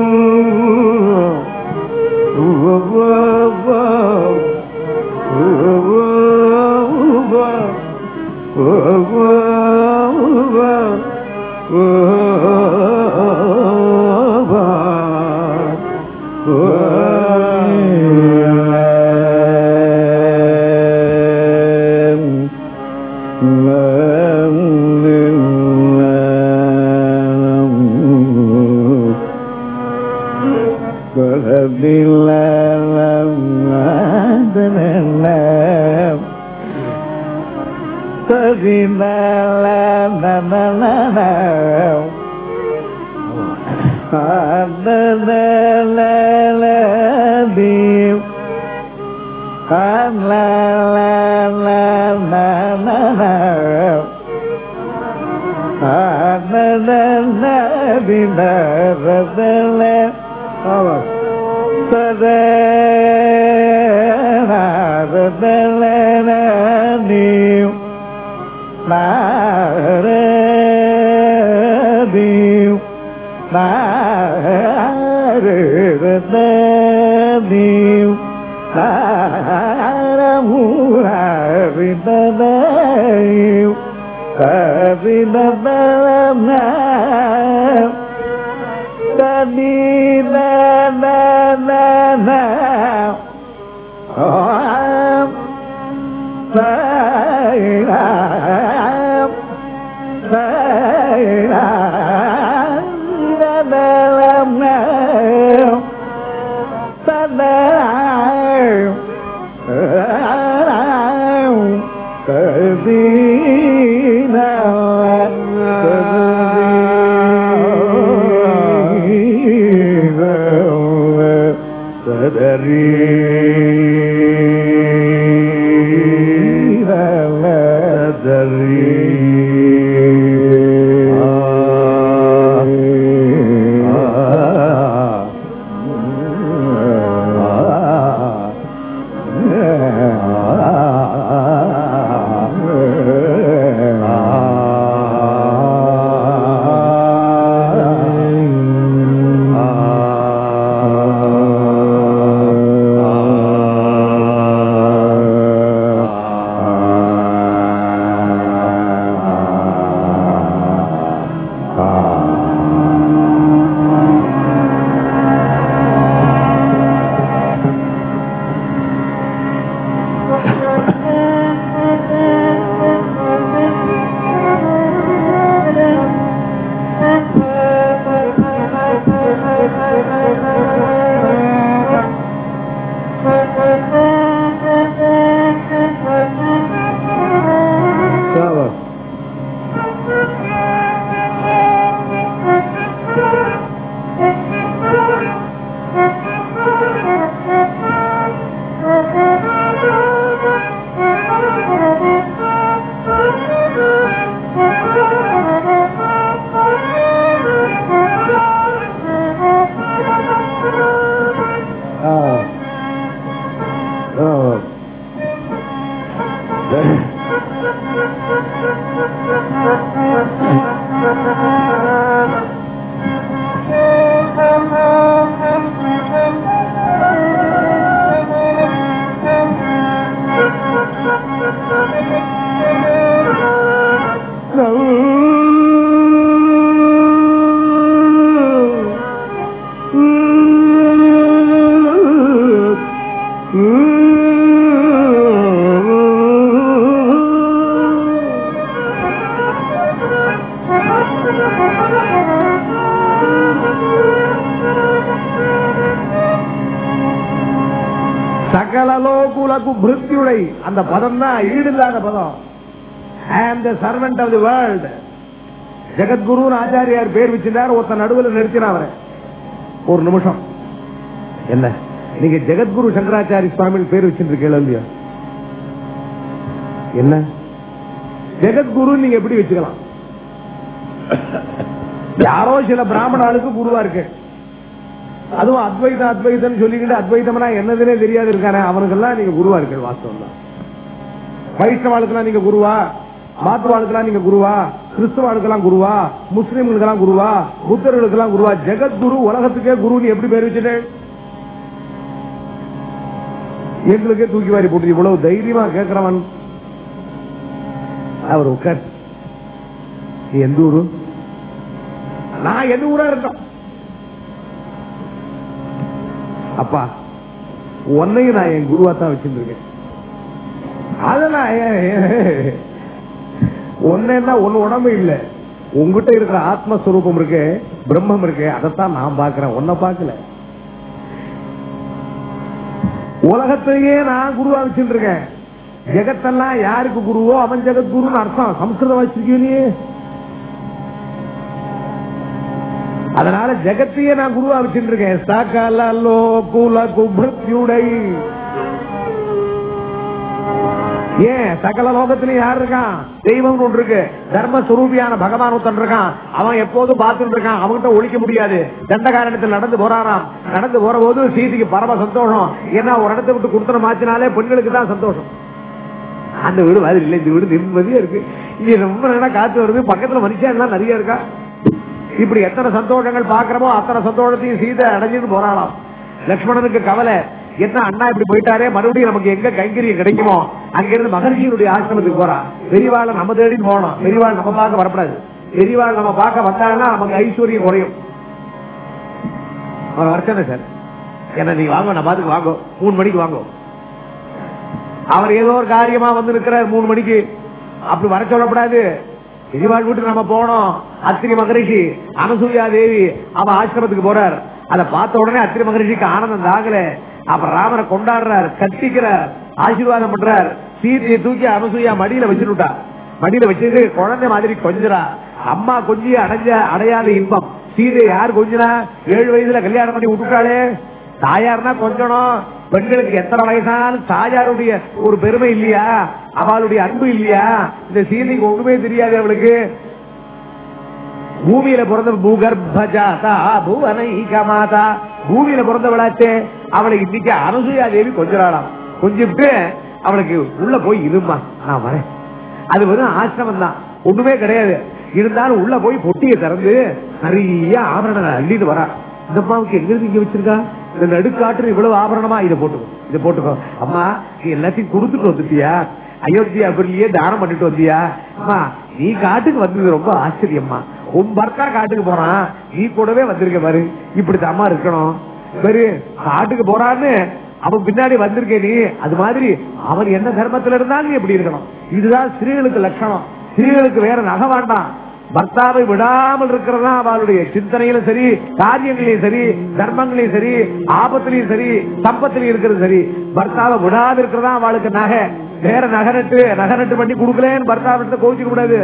சகலலோகுலகு பிருத்தியுடை அந்த பதம் தான் ஈடில்லாத பதம் am the servant of the world ஜெகத்குருன்னு ஆச்சாரியார் பேர் வச்சிருந்தார் ஒருத்தன் நடுவில் நிறுத்தினா அவரை ஒரு நிமிஷம் என்ன நீங்க ஜெகத்குரு சங்கராச்சாரி சுவாமி பேர் வச்சிருக்கீங்க இல்லையா என்ன ஜெகத்குரு நீங்க எப்படி வச்சுக்கலாம் யாரோ சில பிராமணாளுக்கு குருவா இருக்கு அதுவும் அத்வைதம் அத்வைதம் சொல்லிக்கிட்டு அத்வைதம்னா என்னதுன்னே தெரியாது இருக்கானே அவனுக்கெல்லாம் நீங்க குருவா இருக்கு வாஸ்தவம் தான் வைஷ்ணவாளுக்கெல்லாம் நீங்க குருவா மாத்துவாளுக்கெல்லாம் நீங்க குருவா கிறிஸ்தவாளுக்கெல்லாம் குருவா முஸ்லீம்களுக்கெல்லாம் குருவா புத்தர்களுக்கெல்லாம் குருவா ஜெகத்குரு உலகத்துக்கே குருன்னு எப்படி பேர் வச்சுட்டு எங்களுக்கே தூக்கி வாரி போட்டு இவ்வளவு தைரியமா கேட்கிறவன் அவர் உட்கார் நீ எந்த ஊரு நான் எந்த ஊரா இருக்கோம் அப்பா உன்னையும் நான் என் குருவா தான் வச்சிருக்கேன் அத நான் ஒன்னா ஒன்னு உடம்பு இல்ல உங்ககிட்ட இருக்கிற ஆத்மஸ்வரூபம் இருக்கு பிரம்மம் இருக்கு அதைத்தான் நான் பாக்குறேன் உன்னை பார்க்கல உலகத்தையே நான் குருவா வச்சுட்டு இருக்கேன் ஜெகத்தெல்லாம் யாருக்கு குருவோ அவன் ஜெகத்குருன்னு அர்த்தம் சம்ஸ்கிருதம் வச்சிருக்கியோ நீ அதனால ஜெகத்தையே நான் குருவா வச்சுட்டு இருக்கேன் சகல லோகுல குபிருத்யுடை ஏன் சகல லோகத்திலும் யார் இருக்கான் தெய்வம் ஒன்று இருக்கு தர்ம சுரூபியான பகவான் ஒருத்தன் இருக்கான் அவன் எப்போதும் பார்த்துட்டு இருக்கான் அவன்கிட்ட ஒழிக்க முடியாது தண்டகாரணத்தில் நடந்து போறாராம் நடந்து போற போது சீதைக்கு பரம சந்தோஷம் ஏன்னா ஒரு இடத்தை விட்டு கொடுத்தன மாத்தினாலே பெண்களுக்கு தான் சந்தோஷம் அந்த வீடு மாதிரி இல்லை இந்த வீடு நிம்மதியா இருக்கு இங்க ரொம்ப நல்லா காத்து வருது பக்கத்துல மனுஷன் எல்லாம் நிறைய இருக்கா இப்படி எத்தனை சந்தோஷங்கள் பாக்குறமோ அத்தனை சந்தோஷத்தையும் சீதை அடைஞ்சிட்டு போறாளாம் லக்ஷ்மணனுக்கு கவலை என்ன அண்ணா இப்படி போயிட்டாரே மறுபடியும் நமக்கு எங்க கைங்கரியம் கிடைக்குமோ அங்கிருந்து மகர்ஷியினுடைய ஆசிரமத்துக்கு போறா பெரியவாளை நம்ம தேடி போகணும் பெரியவாள் நம்ம பார்க்க வரப்படாது பெரியவாள் நம்ம பார்க்க வந்தாங்கன்னா நமக்கு ஐஸ்வர்யம் குறையும் அவன் வரச்சனே சார் என்ன நீ வாங்க நம்ம அதுக்கு வாங்க மூணு மணிக்கு வாங்க அவர் ஏதோ ஒரு காரியமா வந்து இருக்கிறார் மூணு மணிக்கு அப்படி வர சொல்லப்படாது பெரியவாள் வீட்டுக்கு நம்ம போனோம் அத்திரி மகரிஷி அனசூயா தேவி அவ ஆசிரமத்துக்கு போறார் அதை பார்த்த உடனே அத்திரி மகரிஷிக்கு ஆனந்தம் தாகல அப்ப ராமரை கொண்டாடுறார் கத்திக்கிறார் ஆசீர்வாதம் பண்றார் சீதையை தூக்கி அனசூயா மடியில வச்சுட்டா மடியில வச்சுட்டு குழந்தை மாதிரி கொஞ்சரா அம்மா கொஞ்சி அடைஞ்ச அடையாத இன்பம் சீதை யார் கொஞ்சனா ஏழு வயசுல கல்யாணம் பண்ணி விட்டுட்டாளே தாயார்னா கொஞ்சணும் பெண்களுக்கு எத்தனை வயசானாலும் தாயாருடைய ஒரு பெருமை இல்லையா அவளுடைய அன்பு இல்லையா இந்த சீதைக்கு ஒண்ணுமே தெரியாது அவளுக்கு பூமியில பிறந்த பூகர்பஜாதா பூவனைக மாதா பூமியில பிறந்தவளாச்சே அவளை இன்னைக்கு அனுசூயா தேவி கொஞ்சிறாளாம் கொஞ்சிட்டு அவளுக்கு உள்ள போய் இருமா நான் வரேன் அது வெறும் ஆசிரமம் தான் ஒண்ணுமே கிடையாது இருந்தாலும் உள்ள போய் பொட்டியை திறந்து நிறைய ஆபரணங்களை அள்ளிட்டு வரா இந்த அம்மாவுக்கு எங்க இருந்து இங்க வச்சிருக்கா இந்த நடுக்காற்று இவ்வளவு ஆபரணமா இதை போட்டுக்கோ இதை போட்டுக்கோ அம்மா நீ எல்லாத்தையும் கொடுத்துட்டு வந்துட்டியா அயோத்தியா அப்படியே தானம் பண்ணிட்டு வந்தியா அம்மா நீ காட்டுக்கு வந்தது ரொம்ப ஆச்சரியம்மா உன் பர்த்தா காட்டுக்கு போறான் நீ கூடவே வந்திருக்க பாரு இப்படி தாமா இருக்கணும் சரி காட்டுக்கு போறான்னு அவன் பின்னாடி வந்திருக்கே நீ அது மாதிரி அவன் என்ன தர்மத்துல இருந்தாலும் நீ எப்படி இருக்கணும் இதுதான் ஸ்திரீகளுக்கு லட்சணம் ஸ்திரீகளுக்கு வேற நகை வேண்டாம் பர்த்தாவை விடாமல் இருக்கிறதா அவளுடைய சிந்தனையிலும் சரி காரியங்களையும் சரி தர்மங்களையும் சரி ஆபத்திலையும் சரி சம்பத்திலையும் இருக்கிறது சரி பர்த்தாவை விடாது இருக்கிறதா அவளுக்கு நகை வேற நகனட்டு நகனட்டு பண்ணி கொடுக்கலன்னு பர்த்தாவிட்ட கோச்சிக்க கூடாது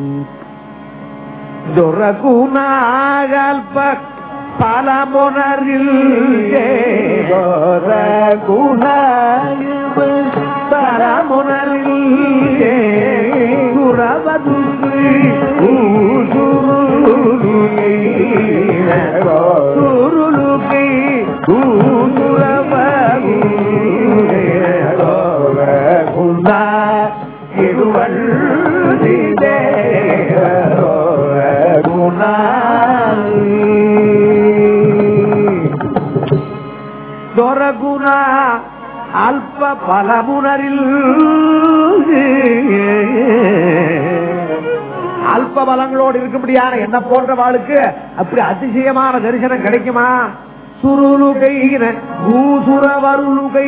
ದೊರಕುನಾಗಲ್ಪ ಫಲಮೊನರಿಲ್ ದೊರಕುನ ಫಲಮೊನರಿಲ್ ಸುರವದು ಸುರುಳುಕೈ ಸುರವದು ಕುಂದ ಇರುವಳ್ಳಿದೆ ದೊರಗುಣ ಅಲ್ಪ பலமுனரில் அல்ப பலங்களோடு இருக்கும்படியான என்ன போன்றவாளுக்கு அப்படி அதிசயமான தரிசனம் கிடைக்குமா சுருளுகை பூசுர வருளுகை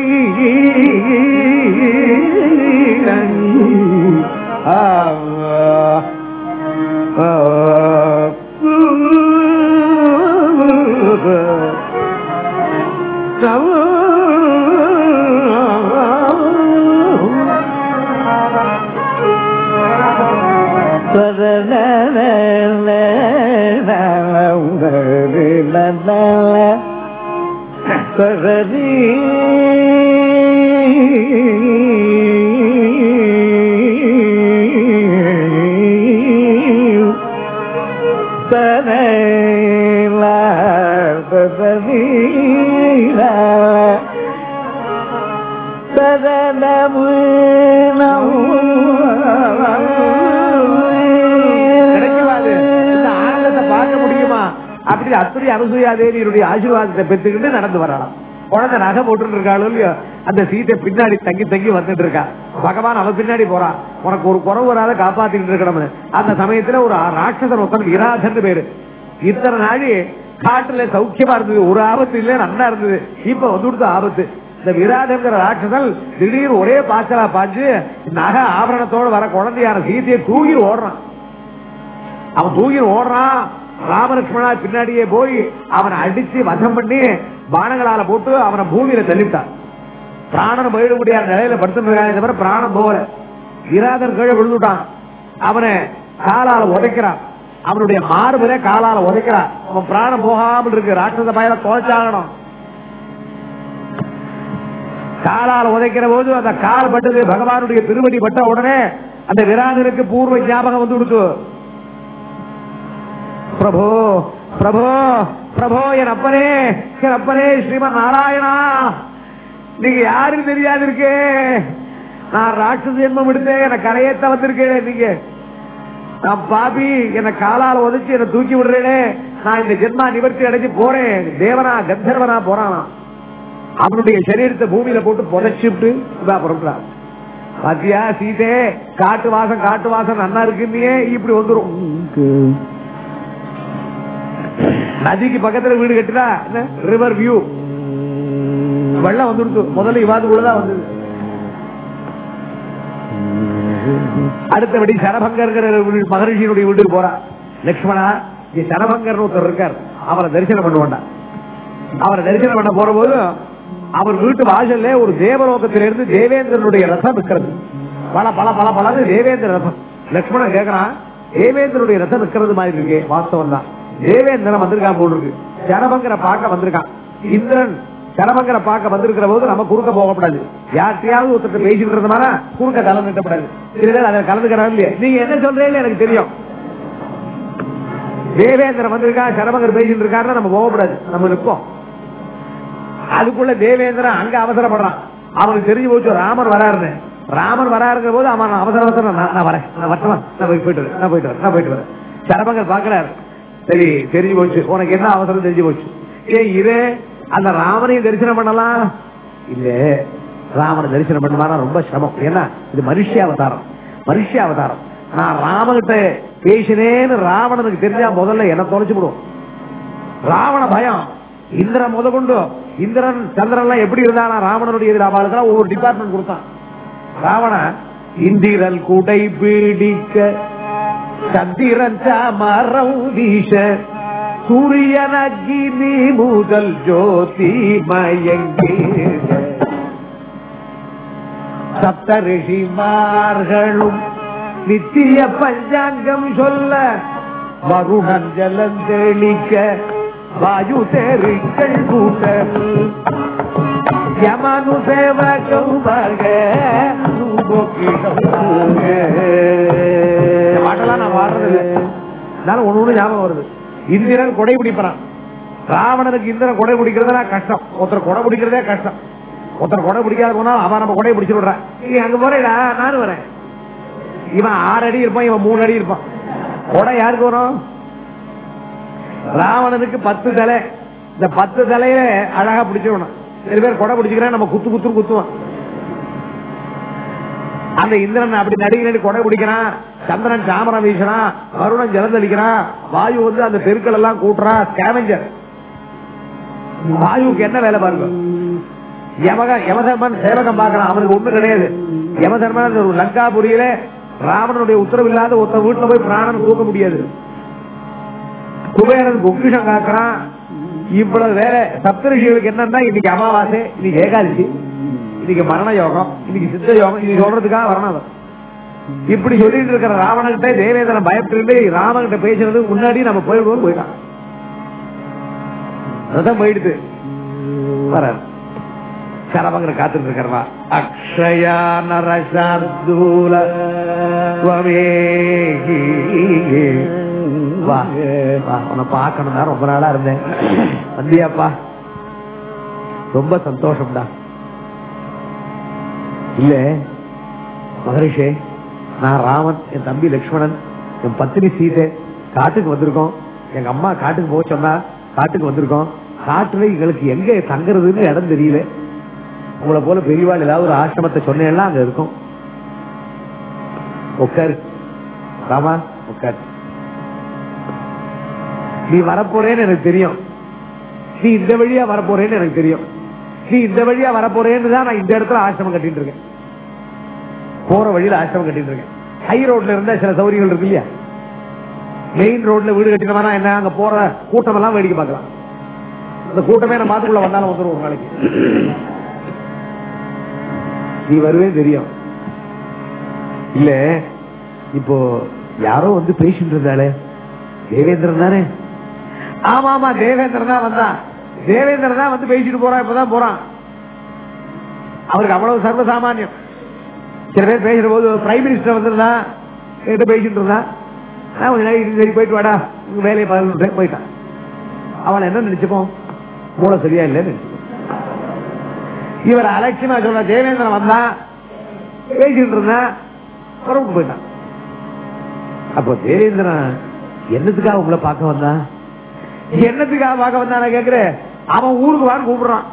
சரி கிடைக்குமாது இந்த ஆனந்தத்தை பார்க்க முடியுமா அப்படி அத்துறை அனுசூயா தேவியருடைய ஆசீர்வாதத்தை பெற்றுக்கிட்டு நடந்து வரலாம் குழந்தை நகை போட்டு இருக்காளோ இல்லையோ அந்த சீத்தை பின்னாடி தங்கி தங்கி வந்துட்டு இருக்கா பகவான் அவ பின்னாடி போறான் உனக்கு ஒரு குறவு வராத காப்பாத்திட்டு இருக்கணும்னு அந்த சமயத்துல ஒரு ராட்சசன் ஒருத்தன் விராதன் பேரு இத்தனை நாளி காட்டுல சௌக்கியமா இருந்தது ஒரு ஆபத்து இல்ல நல்லா இருந்தது இப்ப வந்து கொடுத்த ஆபத்து இந்த விராதங்கிற ராட்சசன் திடீர் ஒரே பாய்ச்சலா பாஞ்சு நகை ஆபரணத்தோட வர குழந்தையான சீதையை தூக்கி ஓடுறான் அவன் தூக்கி ஓடுறான் ராமலட்சுமணா பின்னாடியே போய் அவனை அடிச்சு வதம் பண்ணி பானங்களால போட்டு அவனை பூமியில தள்ளிவிட்டான் பிராணன் போயிட முடியாத நிலையில படுத்துருக்காங்க தவிர பிராணம் போகல விராதர் கீழே விழுந்துட்டான் அவனை காலால உதைக்கிறான் அவனுடைய மார்பிலே காலால உதைக்கிறான் அவன் பிராணம் போகாமல் இருக்கு ராட்சத பயல தோச்சாகணும் காலால உதைக்கிற போது அந்த கால் பட்டது பகவானுடைய திருவடி பட்ட உடனே அந்த விராதனுக்கு பூர்வ ஞாபகம் வந்து கொடுத்து பிரபோ பிரபோ பிரபோ என் அப்பனே என் அப்பனே ஸ்ரீமன் நாராயணா நீங்க யாருன்னு தெரியாது இருக்கு நான் ராட்சச ஜென்மம் எடுத்தேன் என்ன கரையேத்த வந்திருக்கேன் நீங்க நான் பாபி என்ன காலால உதைச்சு என்ன தூக்கி விடுறேனே நான் இந்த ஜென்மா நிவர்த்தி அடைஞ்சு போறேன் தேவனா கந்தர்வனா போறானா அவனுடைய சரீரத்தை பூமியில போட்டு புதைச்சுட்டு இதா புறப்படுறான் பாத்தியா சீதே காட்டு வாசம் காட்டு வாசம் நன்னா இருக்குன்னே இப்படி வந்துரும் நதிக்கு பக்கத்துல வீடு கட்டினா ரிவர் வியூ வெள்ளம் வந்துடுச்சு முதல்ல இவாதுக்குள்ளதான் வந்தது அடுத்தபடி சரபங்கர் மகரிஷியினுடைய வீட்டுக்கு போறா லட்சுமணா இங்க சரபங்கர் ஒருத்தர் இருக்கார் அவரை தரிசனம் பண்ண வேண்டாம் அவரை தரிசனம் பண்ண போற போது அவர் வீட்டு வாசல்ல ஒரு தேவலோகத்திலிருந்து தேவேந்திரனுடைய ரசம் இருக்கிறது பல பல பல பல தேவேந்திர ரசம் லட்சுமணன் கேக்குறான் தேவேந்திரனுடைய ரசம் இருக்கிறது மாதிரி இருக்கு வாஸ்தவம் தான் தேவேந்திரன் வந்திருக்கான் போல் இருக்கு சரபங்கரை பார்க்க வந்திருக்கான் இந்திரன் சரபங்கரை பார்க்க வந்திருக்கிற போது நம்ம குறுக்க போகக்கூடாது யார்கிட்டயாவது ஒருத்தர் பேசிட்டு இருந்தோம்னா குறுக்க கலந்துட்டக்கூடாது சில பேர் அதை கலந்துக்கிறாங்க இல்லையா நீங்க என்ன சொல்றீங்க எனக்கு தெரியும் தேவேந்திரன் வந்திருக்கா சரபங்கர் பேசிட்டு இருக்காருன்னா நம்ம போகக்கூடாது நம்ம நிற்போம் அதுக்குள்ள தேவேந்திரன் அங்க அவசரப்படுறான் அவனுக்கு தெரிஞ்சு போச்சு ராமர் வராருன்னு ராமர் வராருங்கிற போது அவன் அவசர அவசரம் நான் நான் வரேன் நான் வரட்டுமா நான் போய் போயிட்டு வரேன் நான் போயிட்டு வரேன் நான் போயிட்டு வரேன் சரபங்கர் பாக்குறாரு சரி தெரிஞ்சு போச்சு உனக்கு என்ன அவசரம் தெரிஞ்சு போச்சு ஏ இது அந்த ராமனையும் தரிசனம் பண்ணலாம் இல்ல ராமனை தரிசனம் பண்ணுவாரா ரொம்ப சிரமம் ஏன்னா இது மனுஷ அவதாரம் மனுஷ அவதாரம் நான் ராமகிட்ட பேசினேன்னு ராவணனுக்கு தெரிஞ்சா முதல்ல என்ன தொலைச்சு விடும் ராவண பயம் இந்திரன் முத கொண்டு இந்திரன் சந்திரன் எல்லாம் எப்படி இருந்தானா ராவணனுடைய எதிர் அவளுக்கு ஒவ்வொரு டிபார்ட்மெண்ட் கொடுத்தான் ராவண இந்திரன் குடை பீடிக்க சந்திரன் மரம் வீச சூரியன் அக்னி முதல் ஜோதி மயங்கி சப்த ரிஷிமார்களும் நித்திய பஞ்சாங்கம் சொல்ல வருணன் ஜலந்தெளிக்க வாயு தெருக்கள் கூட்ட யமனு சேவகம் வக பாட்டெல்லாம் நான் பாடுறது இருந்தாலும் ஒண்ணு ஒண்ணு ஞாபகம் வருது இந்திரன் கொடை பிடிப்பான் ராவணனுக்கு இந்திரன் கொடை பிடிக்கிறதுனா கஷ்டம் ஒருத்தர் கொடை பிடிக்கிறதே கஷ்டம் ஒருத்தர் கொடை பிடிக்காத போனா அவன் நம்ம கொடை பிடிச்சு விடுறான் நீ அங்க போறேடா நானும் வரேன் இவன் ஆறு அடி இருப்பான் இவன் மூணு அடி இருப்பான் கொடை யாருக்கு வரும் ராவணனுக்கு பத்து தலை இந்த பத்து தலையில அழகா பிடிச்சிடணும் சில பேர் கொடை பிடிச்சுக்கிறேன் நம்ம குத்து குத்து குத்துவோம் அந்த இந்திரன் அப்படி நடிகை கொடை பிடிக்கிறான் சந்திரன் சாமரம் வீசுறான் வருணன் ஜலந்தளிக்கிறான் வாயு வந்து அந்த தெருக்கள் எல்லாம் கூட்டுறான் ஸ்கேவஞ்சர் வாயுக்கு என்ன வேலை பாருங்க யமக யமதர்மன் சேவகம் பார்க்கறான் அவனுக்கு ஒண்ணு கிடையாது யமதர்மன் ஒரு லங்காபுரியில ராவணனுடைய உத்தரவு இல்லாத ஒருத்த வீட்டுல போய் பிராணன் தூக்க முடியாது குபேரன் பொக்கிஷம் காக்குறான் இவ்வளவு வேற சப்தரிஷிகளுக்கு என்னன்னா இன்னைக்கு அமாவாசை இன்னைக்கு ஏகாதசி இன்னைக்கு மரண யோகம் இன்னைக்கு சித்த யோகம் இன்னைக்கு சொல்றதுக்காக வரணும் அவர். இப்படி சொல்லிட்டு இருக்கிற ராவணகிட்ட தேவேந்திரன் பயப்பட்டு ராமகிட்ட பேசுறதுக்கு முன்னாடி நம்ம போயிடுவோம் போயிட்டான் ரதம் போயிடுது வர சரபங்கர் காத்துட்டு இருக்கிறவா அக்ஷயா நரசார்தூல வா வா, உன்னை பார்க்கணும் தான் ரொம்ப நாளா இருந்தேன் வந்தியாப்பா ரொம்ப சந்தோஷம்டா இல்ல மகரிஷே நான் ராமன் என் தம்பி லக்ஷ்மணன் என் பத்தினி சீதை காட்டுக்கு வந்திருக்கோம் எங்க அம்மா காட்டுக்கு போக சொன்னா காட்டுக்கு வந்திருக்கோம் காட்டுல எங்களுக்கு எங்க தங்குறதுன்னு இடம் தெரியல உங்களை போல பெரியவாள் ஏதாவது ஒரு ஆசிரமத்தை சொன்னேன்னா அங்க இருக்கும் உட்காரு ராமா உட்காரு நீ வரப்போறேன்னு எனக்கு தெரியும் நீ இந்த வழியா வரப்போறேன்னு எனக்கு தெரியும் நீ இந்த வழியா வரப்போறேன்னு தான் நான் இந்த இடத்துல ஆசிரமம் கட்டிட்டு இருக்கேன் போற வழியில ஆசிரமம் கட்டிட்டு இருக்கேன் ஹை ரோட்ல இருந்தா சில சௌகரியங்கள் இருக்கு இல்லையா மெயின் ரோட்ல வீடு கட்டினோம்னா என்ன அங்க போற கூட்டம் எல்லாம் வேடிக்கை பார்க்கலாம் அந்த கூட்டமே நம்ம மாத்துக்குள்ள வந்தாலும் வந்துடும் ஒரு நாளைக்கு நீ வருவே தெரியும் இல்ல இப்போ யாரோ வந்து பேசிட்டு இருந்தாலே தேவேந்திரன் தானே ஆமா ஆமா தேவேந்திரன் தான் வந்தான் தேவேந்திரன் தான் வந்து பேசிட்டு போறான் இப்பதான் போறான் அவருக்கு அவ்வளவு சர்வசாமானியம் சில பேர் பேசுற போது பிரைம் மினிஸ்டர் வந்திருந்தான் என்கிட்ட பேசிட்டு இருந்தான் நான் கொஞ்ச நாளைக்கு இரு, சரி போயிட்டு வாடா உங்க வேலையை பார்த்து போயிட்டான் அவன் என்ன நினைச்சுப்போம் மூளை சரியா இல்லைன்னு நினைச்சுப்போம் இவர் அலட்சியமா சொல்ற தேவேந்திரன் வந்தான் பேசிட்டு இருந்தான் புறப்பட்டு போயிட்டான் அப்போ தேவேந்திரன் என்னத்துக்காக உங்களை பார்க்க வந்தான் என்னத்துக்காக பார்க்க வந்தான கேக்குறேன் அவன் ஊருக்கு வான்னு கூப்பிடுறான்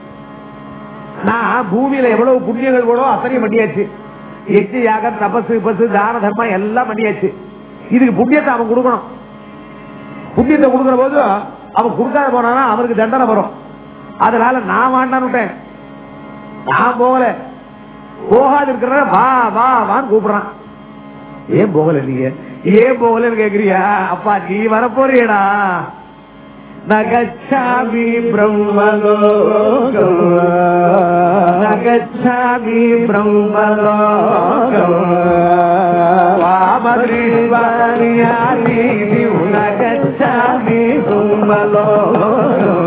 நான் பூமியில எவ்வளவு புண்ணியங்கள் கூட அத்தனையும் பண்ணியாச்சு எச்சு யாகம் தபசு பசு தான தர்மம் எல்லாம் பண்ணியாச்சு இதுக்கு புண்ணியத்தை அவன் கொடுக்கணும் புண்ணியத்தை கொடுக்கிற போது அவன் கொடுக்காத போனானா அவனுக்கு தண்டனை வரும் அதனால நான் வாண்டான்னு நான் போகல போகாது இருக்கிற வா வா வான்னு கூப்பிடுறான் ஏன் போகல நீங்க ஏன் போகலன்னு கேக்குறியா அப்பா நீ வரப்போறியடா நகச்சாமி பிரம்மலோகம் நகச்சாமி பிரம்மலோகம் வாமதிவாரியாதி நகச்சாமி பிரம்மலோகம்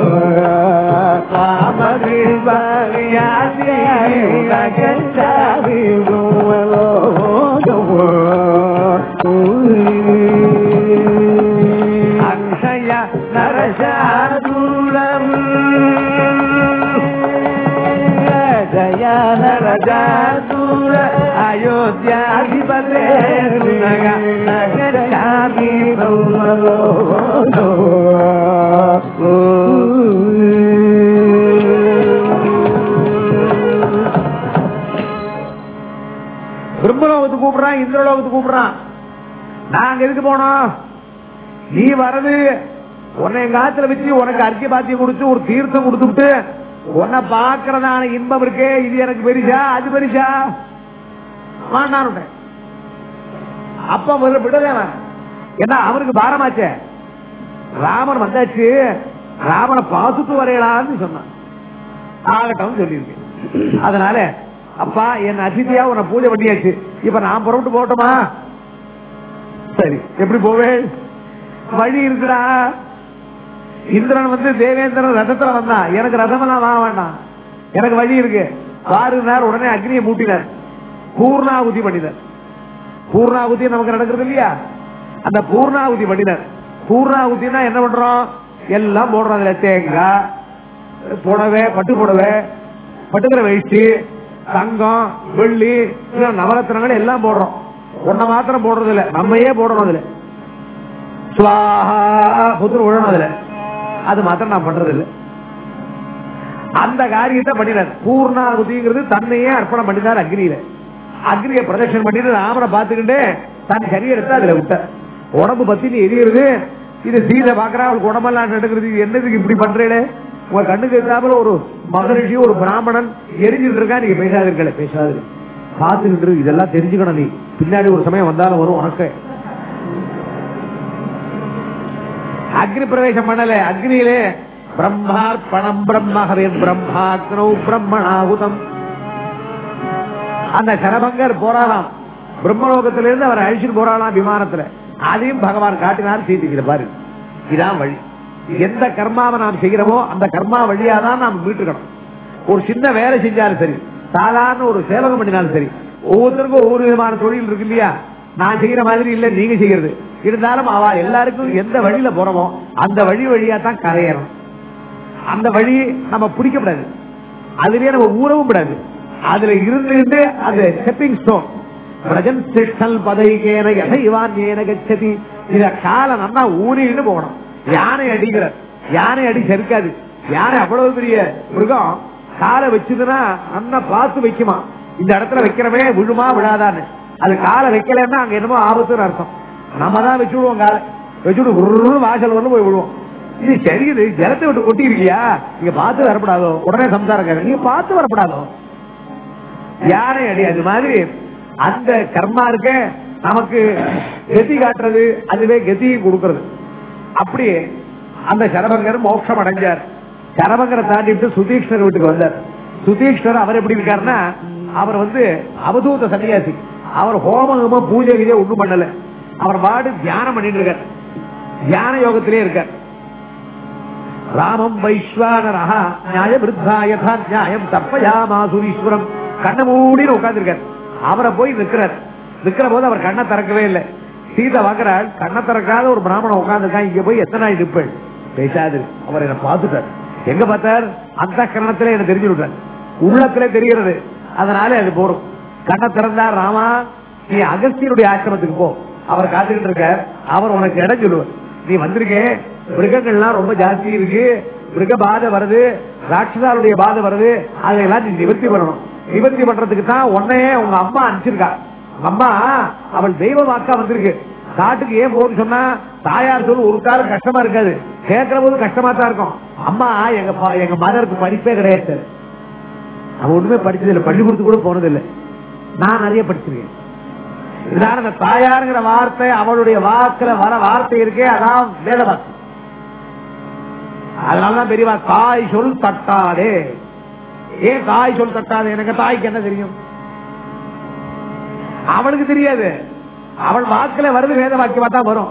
வாமதிவாரியாதி நகச்சாமி பிரம்மலோகம் அக்ஷய நரசாதுலம் ஜய நரஜாதுர அயோத்தியாதிபதே நக நகராமி பிரம்மலோகத்துக்கு கூப்பிடுறான் இந்திரலோகத்துக்கு கூப்பிடுறான் நாங்க எதுக்கு போனோம் நீ வரது உன்னை எங்க ஆத்துல வச்சு உனக்கு அர்க்கிய பாத்தியம் கொடுத்து ஒரு தீர்த்தம் கொடுத்துட்டு உன்னை பாக்குறதான இன்பம் இருக்கே இது எனக்கு பெரிசா அது பெரிசா வாண்டான்னு அப்ப முதல்ல விடவே வேணாம். ஏன்னா அவனுக்கு பாரமாச்சே ராமன் வந்தாச்சு ராமனை பார்த்துட்டு வரையலான்னு சொன்னான் ஆகட்டும் சொல்லியிருக்கு அதனால அப்பா என் அதிதியா உன்னை பூஜை பண்ணியாச்சு இப்ப நான் புறப்பட்டு போகட்டுமா சரி எப்படி போவேன் வழி இருக்குடா இந்திரன் வந்து தேவேந்திரன் ரதத்துல வந்தான் எனக்கு ரதமெல்லாம் வா வேண்டாம் எனக்கு வழி இருக்கு பாருனார் உடனே அக்னியை மூட்டினார் பூர்ணாகுதி பண்ணினார் பூர்ணாகுதி நமக்கு நடக்கிறது இல்லையா அந்த பூர்ணாகுதி பண்ணினார் பூர்ணாகுதினா என்ன பண்றோம் எல்லாம் போடுறோம் அதுல தேங்காய் புடவை பட்டு புடவை பட்டுக்கிற வேஷ்டி தங்கம் வெள்ளி இன்னும் நவரத்னங்கள் எல்லாம் போடுறோம் ஒன்ன மாத்திரம் போடுறது இல்ல நம்மையே போடணும் அதுல சுவாஹா புத்திர விழணும் அதுல அது மாத்திரம் நான் பண்றது இல்ல அந்த காரியத்தை பண்ணினார் பூர்ணாகுதிங்கிறது தன்னையே அர்ப்பணம் பண்ணினார் அக்னியில அக்னியை பிரதட்சணம் பண்ணிட்டு ராமனை பார்த்துக்கிட்டு தன் சரீரத்தை அதுல விட்டார் உடம்பு பத்தி நீ எரியுறது இது சீதை பாக்குறா அவளுக்கு உடம்பெல்லாம் நடக்கிறது இது என்னதுக்கு இப்படி பண்றீங்களே உங்க கண்ணுக்கு எதிராமல் ஒரு மகரிஷி ஒரு பிராமணன் எரிஞ்சுட்டு இருக்கா நீங்க பேசாதீர்களே பேசாது பார்த்துக்கிட்டு இரு, இதெல்லாம் தெரிஞ்சுக்கணும் நீ பின்னாடி ஒரு சமயம் வந்தாலும் வரும் உனக்கு அக்னி பிரவேசம் பண்ணல அக்னியிலே பிரம்மார்ப்பணம் பிரம்மஹரேன் பிரம்மாக்னௌ பிரம்மணாகுதம் அந்த சரபங்கர் போராளாம் பிரம்மலோகத்திலிருந்து அவர் அழிச்சுட்டு போராளாம் விமானத்துல அதையும் பகவான் காட்டினார் சீதிக்கிற பாரு இதான் வழி எந்த கர்மாவை நாம் செய்கிறோமோ அந்த கர்மா வழியா தான் நாம் மீட்டுக்கணும் ஒரு சின்ன வேலை செஞ்சாலும் சரி சாதாரண ஒரு சேவகம் பண்ணினாலும் சரி ஒவ்வொருத்தருக்கும் ஒவ்வொரு விதமான தொழில் இருக்கு இல்லையா நான் செய்யற மாதிரி இல்ல நீங்க செய்யறது இருந்தாலும் அவ எல்லாருக்கும் எந்த வழியில போறோமோ அந்த வழி வழியா தான் கரையணும் அந்த வழி நம்ம பிடிக்கப்படாது அதுலயே நம்ம ஊறவும் கூடாது அதுல இருந்துட்டு அது ஸ்டெப்பிங் ஸ்டோன் பிரஜன் சிஷ்டல் பதைகேன எசைவான் ஏன கச்சதி இத கால நல்லா ஊறிட்டு போகணும் யானை அடிக்கிற யானை அடி சரிக்காது யானை அவ்வளவு பெரிய மிருகம் காலை வச்சதுன்னா நல்லா பார்த்து வைக்குமா இந்த இடத்துல வைக்கிறவே விழுமா விழாதான்னு அது காலை வைக்கலன்னா அங்க என்னமோ ஆபத்துன்னு அர்த்தம் நம்ம தான் வச்சு விடுவோம் காலை வச்சுட்டு உருன்னு வாசல் வந்து போய் விடுவோம் இது சரி இது ஜலத்தை விட்டு கொட்டி இருக்கியா நீங்க பார்த்து வரப்படாதோ உடனே சம்சாரக்காரர் நீங்க பார்த்து வரப்படாதோ யானை அடி அது மாதிரி அந்த கர்மா இருக்க நமக்கு கதி காட்டுறது அதுவே கதி கொடுக்கறது அப்படி அந்த சரபங்கர் மோட்சம் அடைஞ்சார் சரபங்கரை தாண்டிட்டு சுதீஷ்ணர் வீட்டுக்கு வந்தார் சுதீஷ்ணர் அவர் எப்படி இருக்காருன்னா அவர் வந்து அவதூத சன்னியாசி அவர் ஹோம ஹோம பூஜை கீஜை ஒண்ணும் பண்ணல அவர் பாடு தியானம் பண்ணிட்டு இருக்கார் தியான யோகத்திலே இருக்கார் ராமம் வைஸ்வானரஹ நியாய விருத்தா யதா நியாயம் தப்பயாமாசுரீஸ்வரம் கண்ண மூடின்னு உட்கார்ந்திருக்கார் அவரை போய் நிக்கிறார் நிக்கிற போது அவர் கண்ணை திறக்கவே இல்லை சீதை வாங்குறாள் கண்ணை திறக்காத ஒரு பிராமணன் உட்கார்ந்துருக்கான் இங்க போய் எத்தனை நாள் நிற்பேன் பேசாது அவர் என்ன பார்த்துட்டார் எங்க பார்த்தார் அந்த கரணத்திலே என்ன தெரிஞ்சு விட்டார் உள்ளத்திலே தெரிகிறது அதனால அது போறோம் கண்ணை திறந்தார் ராமா நீ அகஸ்தியனுடைய ஆசிரமத்துக்கு போ அவர் காத்துக்கிட்டு இருக்கார் அவர் உனக்கு இடம் சொல்லுவார் நீ வந்திருக்கே மிருகங்கள்லாம் ரொம்ப ஜாஸ்தி இருக்கு மிருக பாதை வருது ராட்சசாருடைய பாதை வருது அதையெல்லாம் நீ நிவர்த்தி பண்ணணும் நிவர்த்தி பண்றதுக்கு தான் உன்னையே உங்க அம்மா அனுப்பிச்சிருக்கா உங்க அம்மா அவள் தெய்வ வாக்கா வந்திருக்கு காட்டுக்கு ஏன் போகுது சொன்னா தாயார் சொல்லு ஒரு காலம் கஷ்டமா இருக்காது கேட்கிற போது கஷ்டமா தான் இருக்கும் அம்மா எங்க பா- எங்க மதருக்கு படிப்பே கிடையாது அவ ஒண்ணுமே படிச்சது இல்லை பள்ளிக்கூடத்துக்கு கூட போனது இல்லை நான் நிறைய படிச்சிருக்கேன் இதான இந்த தாயாருங்கிற வார்த்தை அவளுடைய வாக்குல வர வார்த்தை இருக்கே அதான் வேத வாக்கு அதனாலதான் பெரியவா தாய் சொல் தட்டாதே ஏன் தாய் சொல் தட்டாதே எனக்கு தாய்க்கு என்ன தெரியும் அவளுக்கு தெரியாது அவள் வாக்குல வருது வேத வாக்கியமா தான் வரும்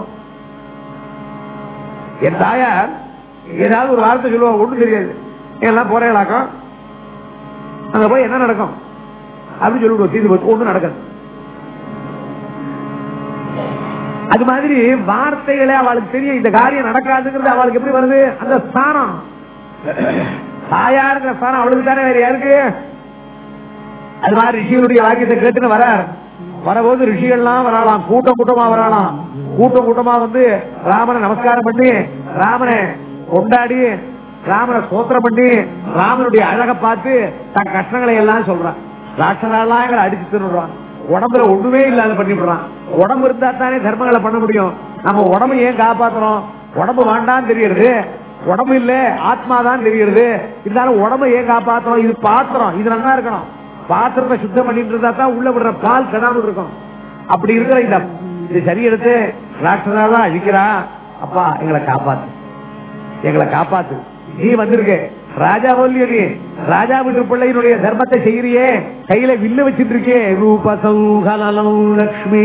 என் தாயார் ஏதாவது ஒரு வார்த்தை சொல்லுவா ஒண்ணும் தெரியாது எல்லாம் போறேலாக்கம் அங்க போய் என்ன நடக்கும் அப்படின்னு சொல்லிவிடுவோம் தீர்ந்து போச்சு ஒண்ணும் நடக்காது அது மாதிரி வார்த்தைகளே அவளுக்கு தெரியும் இந்த காரியம் நடக்காதுங்கிறது அவளுக்கு எப்படி வருது அந்த ஸ்தானம் தாயாருங்கிற ஸ்தானம் அவளுக்கு தானே வேற யாருக்கு அது மாதிரி ரிஷிகளுடைய வாக்கியத்தை கேட்டுன்னு வரார் வரபோது ரிஷிகள்லாம் வரலாம் கூட்டம் கூட்டமா வரலாம் கூட்டம் கூட்டமா வந்து ராமனை நமஸ்காரம் பண்ணி ராமனை கொண்டாடி ராமனை சோத்திரம் பண்ணி ராமனுடைய அழகை பார்த்து தன் கஷ்டங்களை எல்லாம் சொல்றான் ராட்சனாலாம் எங்களை அடிச்சு தின்னுடுறான் உடம்புல ஒண்ணுமே இல்லாத பண்ணிவிடுறான் உடம்பு இருந்தா தானே தர்மங்களை பண்ண முடியும் நம்ம உடம்பு ஏன் காப்பாத்துறோம் உடம்பு வேண்டாம் தெரியுது உடம்பு இல்ல ஆத்மா தான் தெரியுது இருந்தாலும் உடம்பை ஏன் காப்பாத்துறோம் இது பாத்திரம் இது நல்லா இருக்கணும் பாத்திரத்தை சுத்தம் பண்ணிட்டு இருந்தா தான் உள்ள விடுற பால் கடாமல் இருக்கும் அப்படி இருக்கிற இந்த இந்த சரீரத்தை ராட்சதான் அழிக்கிறா அப்பா எங்களை காப்பாத்து எங்களை காப்பாத்து நீ வந்திருக்க ராஜா போலிய நீ ராஜா வீட்டு பிள்ளையினுடைய தர்மத்தை செய்யறியே கையில வில்லு வச்சிட்டு இருக்கே ரூப சௌகலம் லக்ஷ்மி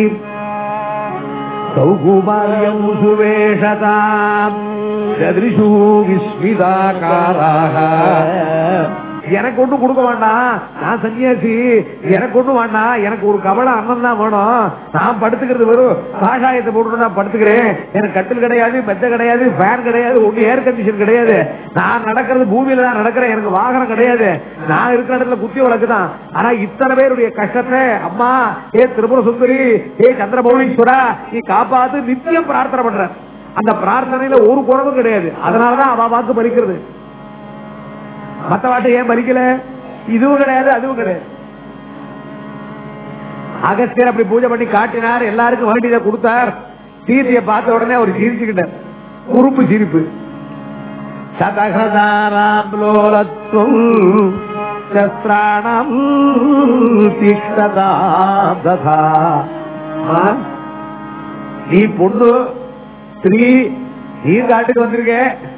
சௌகுமாரியம் சுவேஷதாம் சதிருஷு விஸ்மிதாகாராக எனக்கு ஒண்ணும் கொடுக்க வேண்டாம் நான் சன்னியாசி எனக்கு ஒண்ணும் வேண்டாம் எனக்கு ஒரு கவலை அண்ணன் தான் வேணும் நான் படுத்துக்கிறது வெறும் காஷாயத்தை போட்டு நான் படுத்துக்கிறேன் எனக்கு கட்டில் கிடையாது மெத்த கிடையாது ஃபேன் கிடையாது ஒண்ணு ஏர் கண்டிஷன் கிடையாது நான் நடக்கிறது பூமியில தான் நடக்கிறேன் எனக்கு வாகனம் கிடையாது நான் இருக்கிற இடத்துல குத்தி வழக்கு தான் ஆனா இத்தனை பேருடைய கஷ்டத்தை அம்மா ஏ திரிபுர சுந்தரி ஏ சந்திரபௌலீஸ்வரா நீ காப்பாத்து நித்தியம் பிரார்த்தனை பண்ற அந்த பிரார்த்தனையில ஒரு குறவும் கிடையாது அதனாலதான் அவ வாக்கு பறிக்கிறது மத்த வாட்டை ஏன் பறிக்கல இதுவும் கிடையாது அதுவும் கிடையாது அகஸ்தியர் அப்படி பூஜை பண்ணி காட்டினார் எல்லாருக்கும் வேண்டியதை கொடுத்தார் சீதைய பார்த்த உடனே அவர் சிரிச்சுக்கிட்டார் குறுப்பு சிரிப்பு சதகதாராம்லோலத்துவம் சஸ்திராணம் திஷ்டதா ததா. ஆ? நீ பொண்ணு ஸ்திரீ நீ காட்டுக்கு வந்திருக்க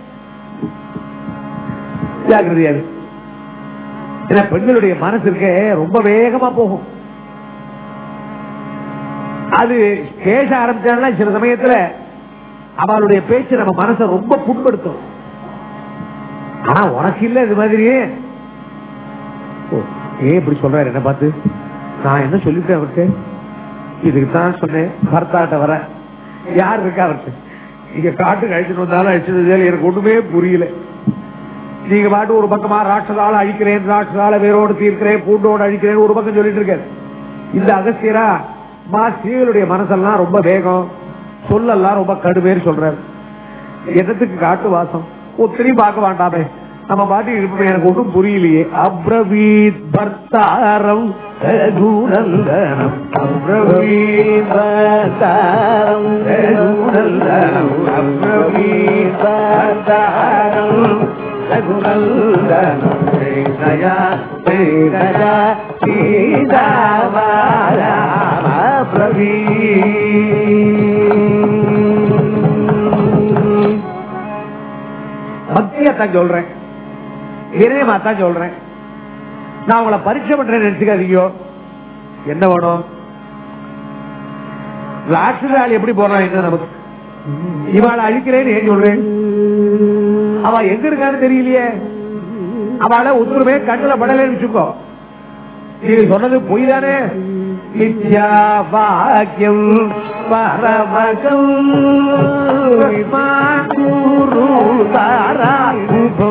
ஜாக்கிரதையா இரு. ஏன்னா பெண்களுடைய மனசு இருக்க ரொம்ப வேகமா போகும் அது பேச ஆரம்பிச்சாங்கன்னா சில சமயத்துல அவளுடைய பேச்சு நம்ம மனசை ரொம்ப புண்படுத்தும் ஆனா உனக்கு இல்ல இது மாதிரி ஓ, ஏன் இப்படி சொல்றாரு என்ன பார்த்து நான் என்ன சொல்லிட்டேன் அவர்கிட்ட இதுக்கு தான் சொன்னேன் பர்த்தாட்ட வர யார் இருக்கா அவர்கிட்ட நீங்க காட்டுக்கு அழிச்சுட்டு வந்தாலும் அழிச்சது எனக்கு ஒண்ணுமே புரியல நீங்க பாட்டு ஒரு பக்கமா ராட்சதால அழிக்கிறேன் ராட்சதால வேரோடு தீர்க்கிறேன் பூண்டோடு அழிக்கிறேன் ஒரு பக்கம் சொல்லிட்டு இருக்காரு இந்த அகஸ்தியரா மா ஸ்ரீகளுடைய மனசெல்லாம் ரொம்ப வேகம் சொல்லெல்லாம் ரொம்ப கடுமைன்னு சொல்றாரு என்னத்துக்கு காட்டு வாசம் ஒத்திரையும் பார்க்க வேண்டாமே நம்ம பாட்டி இருப்போம் எனக்கு ஒன்றும் புரியலையே அப்ரவீத் பர்த்தாரம் ரகுநந்தனம் அப்ரவீத் பர்த்தாரம் ரகுநந்தனம் அப்ரவீத் பர்த்தாரம் ரகுநந்தனம் ஸ்ரீதயா ஸ்ரீதயா பிரவீ பக்தியத்தான் சொல்றேன் வினயமாத்தான் சொல்றேன் நான் உங்களை பரீட்சை பண்றேன்னு நினைச்சுக்காதீங்க என்ன வேணும் ராட்சசாலி எப்படி போறான் என்ன நமக்கு இவாளை அழிக்கிறேன்னு ஏன் சொல்றேன் அவ எங்க இருக்கான்னு தெரியலையே அவளை ஒத்துருமே கண்ணுல படலன்னு வச்சுக்கோ நீங்க சொன்னது பொய் தானே மித்யா வாக்கியம் பரமகம் விமானூரு தாரா உபோ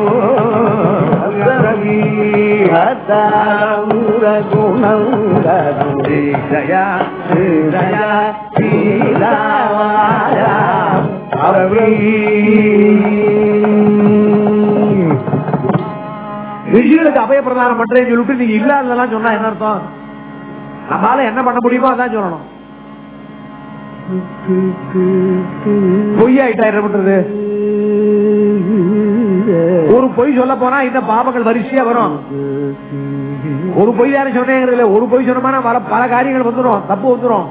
தயா தயா ரிஷிகளுக்கு அபய பிரதானம் பண்றேன்னு சொல்லிட்டு நீங்க இல்லாததெல்லாம் சொன்னா என்ன அர்த்தம் நம்மளால என்ன பண்ண முடியுமோ அதான் சொல்லணும் பொய் ஆயிட்டா என்ன பண்றது ஒரு பொய் சொல்ல போனா இந்த பாவங்கள் வரிசையா வரும் ஒரு பொய் தானே சொன்னேங்கிறதுல ஒரு பொய் சொன்னோம்னா பல பல காரியங்கள் வந்துடும் தப்பு வந்துடும்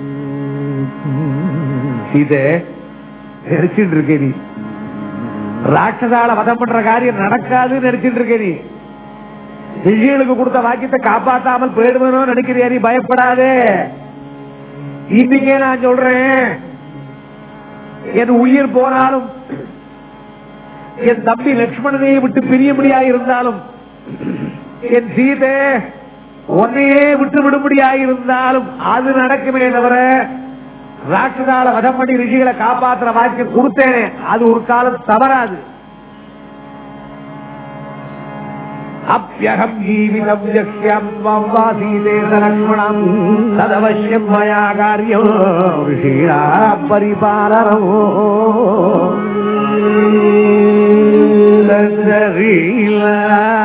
இது நினைச்சிட்டு இருக்கே நீ ராட்சசால வதம் பண்ற காரியம் நடக்காதுன்னு நினைச்சிட்டு இருக்கே நீ ரிஷிகளுக்கு கொடுத்த வாக்கியத்தை காப்பாத்தாமல் போயிடுவேனோ நினைக்கிறியா நீ பயப்படாதே இன்னைக்கே நான் சொல்றேன் என் உயிர் போனாலும் என் தம்பி லட்சுமணனை விட்டு பிரியும்படியா இருந்தாலும் என் சீதை உன்னையே விட்டு விடும்படியா இருந்தாலும் அது நடக்குமே தவிர ராட்சதால வதம் பண்ணி ரிஷிகளை காப்பாத்துற வாக்கியம் கொடுத்தேனே அது ஒரு காலம் தவறாது அப்பியகம் ஜீவிதம் யக்ஷ்யம் வம்வாசீதே லக்ஷ்மணம் ததவசியம் மயா காரியம் ரிஷீணா பரிபாலனோ தந்தரீலா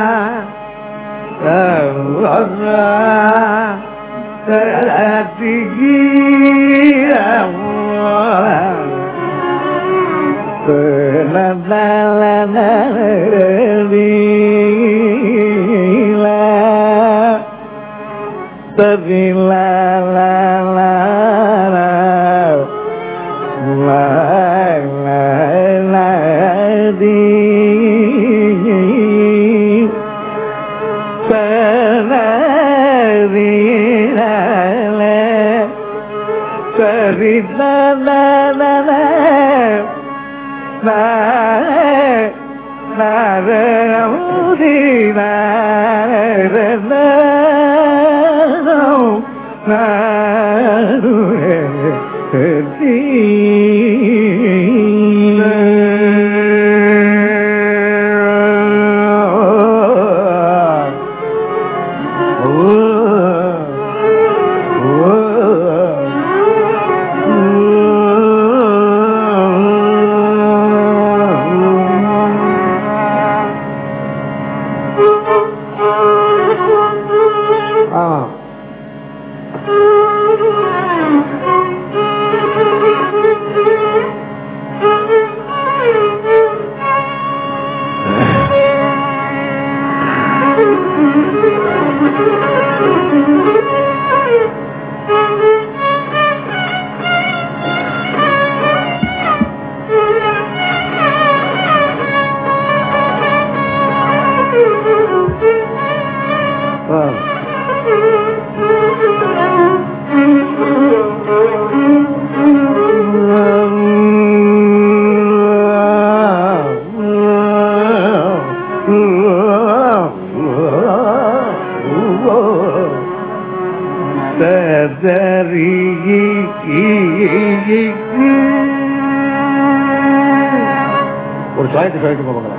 ஒரு சாயத்து சொல்லிட்டு போவாங்களா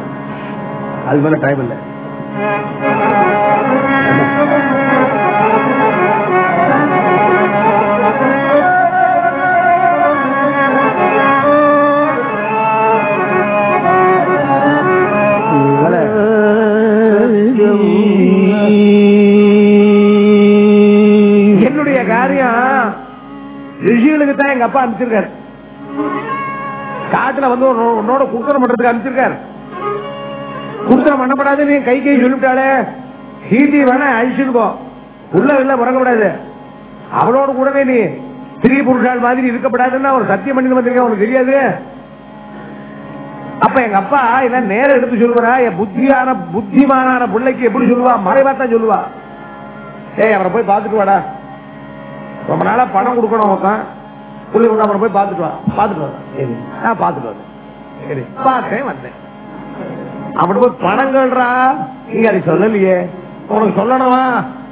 அது மேல டைம் இல்லை என்னுடைய காரியம் ரிஷிகளுக்கு தான் எங்க அப்பா அனுப்பிச்சிருக்காரு காட்டுல வந்து உன்னோ- உன்னோட குடுத்தனம் பண்றதுக்கு அனுப்பிச்சிருக்காரு குடுத்தனம் பண்ணப்படாது நீ கை கை சொல்லிவிட்டாலே சீட்டி வேணா அழிச்சுட்டு போ உள்ள இல்ல முறக்கப்படாது அவளோட கூடவே நீ ஸ்திரீ புருஷால் மாதிரி இருக்கப்படாதுன்னா ஒரு சத்தியம் பண்ணி வந்திருக்கேன் உனக்கு தெரியாது அப்ப எங்க அப்பா என்ன நேரம் எடுத்து சொல்லுவா என் புத்தியான புத்திமானான பிள்ளைக்கு எப்படி சொல்லுவா மறைவா தான் சொல்லுவா ஏய் அவரை போய் பாத்துட்டு வாடா ரொம்ப நாளா பணம் கொடுக்கணும் ஒருத்தன் புள்ளி கொண்டு அவரை போய் பாத்துட்டு வா பாத்துட்டு வா சரி நான் பாத்துட்டு வரேன் சரி பார்த்தேன் வந்தேன் அப்படி போய் பணம் கேள்றா நீங்க அதை சொல்லலையே உனக்கு சொல்லணுமா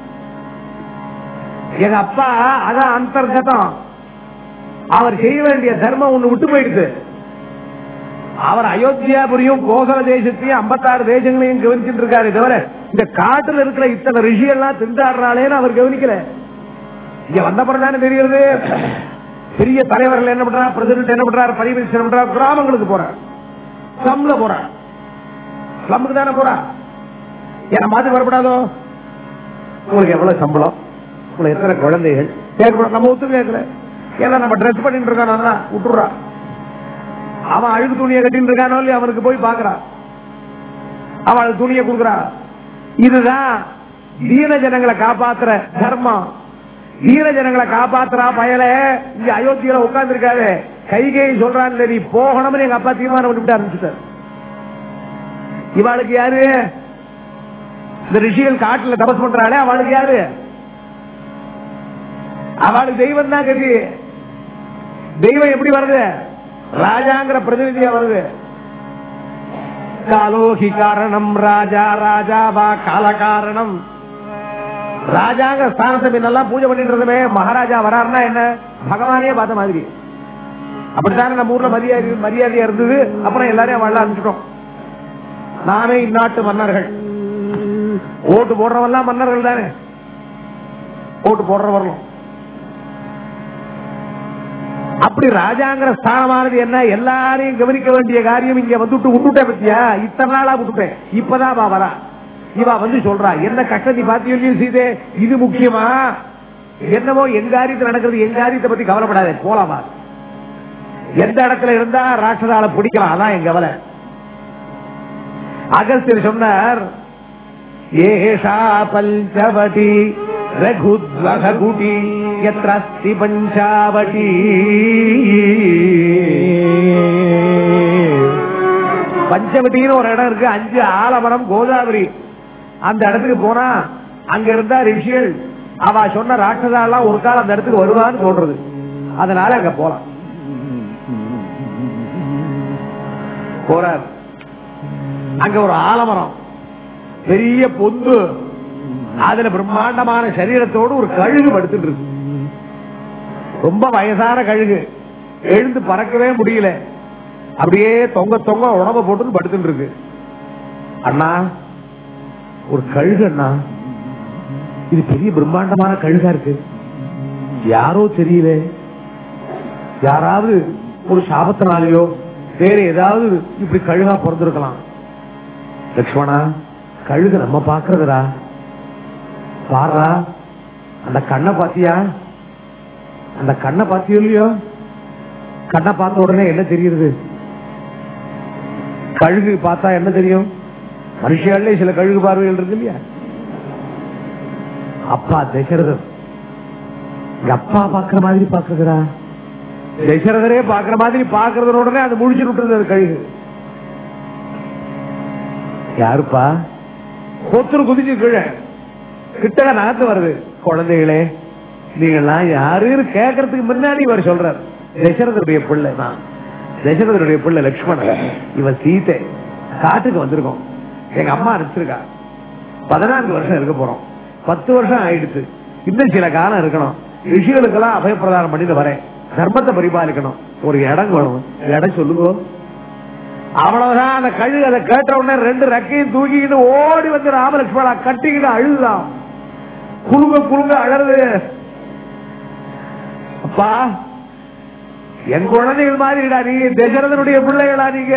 எங்க அப்பா அதான் அந்தர்கதம் அவர் செய்ய வேண்டிய தர்மம் ஒண்ணு விட்டு போயிடுது அவர் அயோத்தியாபுரியும் கோசல தேசத்தையும் ஐம்பத்தாறு தேசங்களையும் கவனிச்சுட்டு இருக்காரு தவிர இந்த காட்டுல இருக்கிற இத்தனை ரிஷியெல்லாம் திண்டாடுறாளேன்னு அவர் கவனிக்கல இங்க வந்த பிறகு தெரிகிறது பெரிய தலைவர்கள் என்ன பண்றாரு பிரசிடண்ட் என்ன பண்றாரு பிரைம் மினிஸ்டர் என்ன பண்றாரு கிராமங்களுக்கு போறார் ஸ்லம்ல போறார் ஸ்லம்முக்கு தானே போறா என்ன மாதிரி வரப்படாதோ உங்களுக்கு எவ்வளவு சம்பளம் உங்களுக்கு எத்தனை குழந்தைகள் கேட்கக்கூடாது நம்ம ஒத்து கேட்கல ஏன்னா நம்ம ட்ரெஸ் பண்ணிட்டு இருக்கானா விட்டுறா அவன் அழுகு துணியை கட்டிட்டு இருக்கானோ இல்லையா அவனுக்கு போய் பாக்குறான் அவள் துணியை கொடுக்குறா இதுதான் தீன ஜனங்களை காப்பாத்துற தர்மம் தீன ஜனங்களை காப்பாத்துறா பயல இங்க அயோத்தியில உட்கார்ந்து இருக்காரு கைகை சொல்றான் நீ போகணும்னு எங்க அப்பா தீர்மானம் பண்ணிவிட்டு ஆரம்பிச்சுட்டார் இவாளுக்கு யாரு இந்த ரிஷிகள் காட்டுல தபஸ் பண்றாளே அவளுக்கு யாரு அவளுக்கு தெய்வம் தான் கதி தெய்வம் எப்படி வருது ராஜாங்கிற பிரதிநிதியா வருது காலோகி காரணம் ராஜா ராஜாவா கால காரணம் ராஜாங்க ஸ்தானத்தை முன்னெல்லாம் பூஜை பண்ணிட்டு இருந்தமே மகாராஜா வராருன்னா என்ன பகவானே பார்த்த மாதிரி அப்படித்தானே நம்ம ஊர்ல மரியாதை மரியாதையா இருந்தது அப்புறம் எல்லாரையும் வாழ அனுப்பிச்சிட்டோம் நாமே இந்நாட்டு மன்னர்கள் ஓட்டு போடுறவெல்லாம் மன்னர்கள் தானே ஓட்டு போடுறவர்களும் அப்படி ராஜாங்கிற ஸ்தானமானது என்ன எல்லாரையும் கவனிக்க வேண்டிய காரியம் இங்க வந்துட்டு விட்டுட்டேன் பத்தியா இத்தனை நாளா விட்டுட்டேன் இப்பதான் வா வரா இவா வந்து சொல்றா என்ன கஷ்டத்தை பாத்தியோ சீதே இது முக்கியமா என்னமோ எங்க காரியத்தில் நடக்கிறது எங்க காரியத்தை பத்தி கவலைப்படாத போலாமா எந்த இடத்துல இருந்தா ராட்சதால பிடிக்கலாம் அதான் எங்க கவலை அகஸ்தியர் சொன்னார் ஏஷா பஞ்சவடி ரகுத்வகுடி எத்திரஸ்தி பஞ்சாவடி பஞ்சவட்டின்னு ஒரு இடம் இருக்கு அஞ்சு ஆலமரம் கோதாவரி அந்த இடத்துக்கு போனா அங்க இருந்தா ரிஷிகள் அவ சொன்ன ராட்சதாலாம் ஒரு காலம் அந்த இடத்துக்கு வருவான்னு சொல்றது அதனால அங்க போலாம் போறார் அங்க ஒரு ஆலமரம் பெரிய பொந்து அதுல பிரம்மாண்டமான சரீரத்தோடு ஒரு கழுகு படுத்துட்டு இருக்கு ரொம்ப வயசான கழுகு எழுந்து பறக்கவே முடியல அப்படியே தொங்க தொங்க உடம்ப போட்டு படுத்துட்டு இருக்கு அண்ணா ஒரு கழுகு அண்ணா இது பெரிய பிரம்மாண்டமான கழுகா இருக்கு யாரோ தெரியல யாராவது ஒரு சாபத்தினாலேயோ வேற ஏதாவது இப்படி கழுகா பிறந்திருக்கலாம் லக்ஷ்மணா கழுகு நம்ம பாக்குறதுடா பாடுறா அந்த கண்ணை பாத்தியா அந்த கண்ணை பாத்தியோ இல்லையோ கண்ணை பார்த்த உடனே என்ன தெரியுது கழுகு பார்த்தா என்ன தெரியும் மனுஷாலே சில கழுகு பார்வைகள் இருக்கு இல்லையா அப்பா தசரதர் எங்க அப்பா பாக்குற மாதிரி பாக்குறதுடா தசரதரே பாக்குற மாதிரி பாக்குறது உடனே அது முடிச்சு விட்டுறது அது கழுகு யாருப்பா ஒருத்தர் குதிச்சு கீழே கிட்ட நகர்ந்து வருது குழந்தைகளே நீங்கெல்லாம் யாருன்னு கேட்கறதுக்கு முன்னாடி இவர் சொல்றார் தசரதருடைய பிள்ளை நான் தசரதருடைய பிள்ளை லட்சுமணன் இவன் சீத்தை காட்டுக்கு வந்திருக்கோம் எங்க அம்மா அனுப்பிச்சிருக்கா பதினான்கு வருஷம் இருக்க போறோம் பத்து வருஷம் ஆயிடுச்சு இன்னும் சில காலம் இருக்கணும் ரிஷிகளுக்கெல்லாம் அபயப்பிரதானம் பண்ணிட்டு வரேன் தர்மத்தை பரிபாலிக்கணும் ஒரு இடம் வேணும் இடம் சொல்லுங்க அவ்வளவுதான் அந்த கழுகு அதை கேட்ட உடனே ரெண்டு ரெக்கையும் தூக்கிக்கிட்டு ஓடி வந்து ராமலட்சுமணா கட்டிக்கிட்டு அழுதுதான் குழுங்க குழுங்க அழறது அப்பா என் குழந்தைகள் மாதிரிடா நீ தசரதனுடைய பிள்ளைகளா நீங்க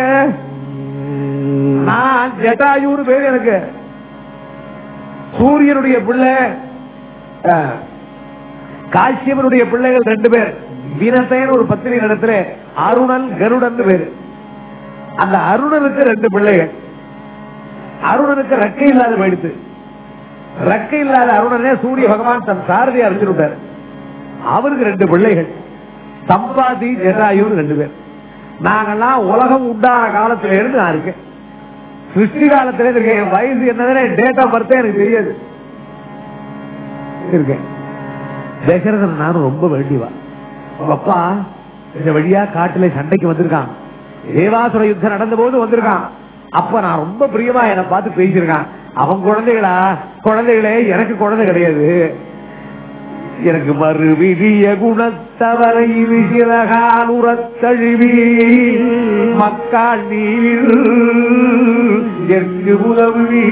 நான் ஜட்டாயூர் பேர் எனக்கு சூரியனுடைய பிள்ளை அஹ், காசியவனுடைய பிள்ளைகள் ரெண்டு பேர் வீரசேன் ஒரு பத்திரி இடத்துல அருணன் கருடன் பேரு அந்த அருணனுக்கு ரெண்டு பிள்ளைகள் அருணனுக்கு ரெக்கை இல்லாத போயிடுத்து ரெக்கை இல்லாத அருணனே சூரிய பகவான் தன் சாரதியை அறிஞ்சுட்டார் அவருக்கு ரெண்டு பிள்ளைகள் சம்பாதி ஜெராயுன்னு ரெண்டு பேர் நாங்கெல்லாம் உலகம் உண்டான காலத்துல இருந்து நான் இருக்கேன் சிருஷ்டி காலத்துல இருந்து இருக்கேன் என் வயசு என்னதுன்னு டேட் ஆஃப் பர்த்தே எனக்கு தெரியாது இருக்கேன் தசரதன் நானும் ரொம்ப வேண்டிவா உங்க அப்பா இந்த வழியா காட்டுல சண்டைக்கு வந்திருக்கான் தேவாசுர யுத்தம் நடந்த போது வந்திருக்கான் அப்ப நான் ரொம்ப பிரியமா என்னை பார்த்து பேசியிருக்கான் அவன் குழந்தைகளா குழந்தைகளே எனக்கு குழந்தை கிடையாது எனக்கு மறுவிதிய குணத்தவரை விசிறகாலுறத்தழுவி மக்காள் நீர் எங்கு உதவி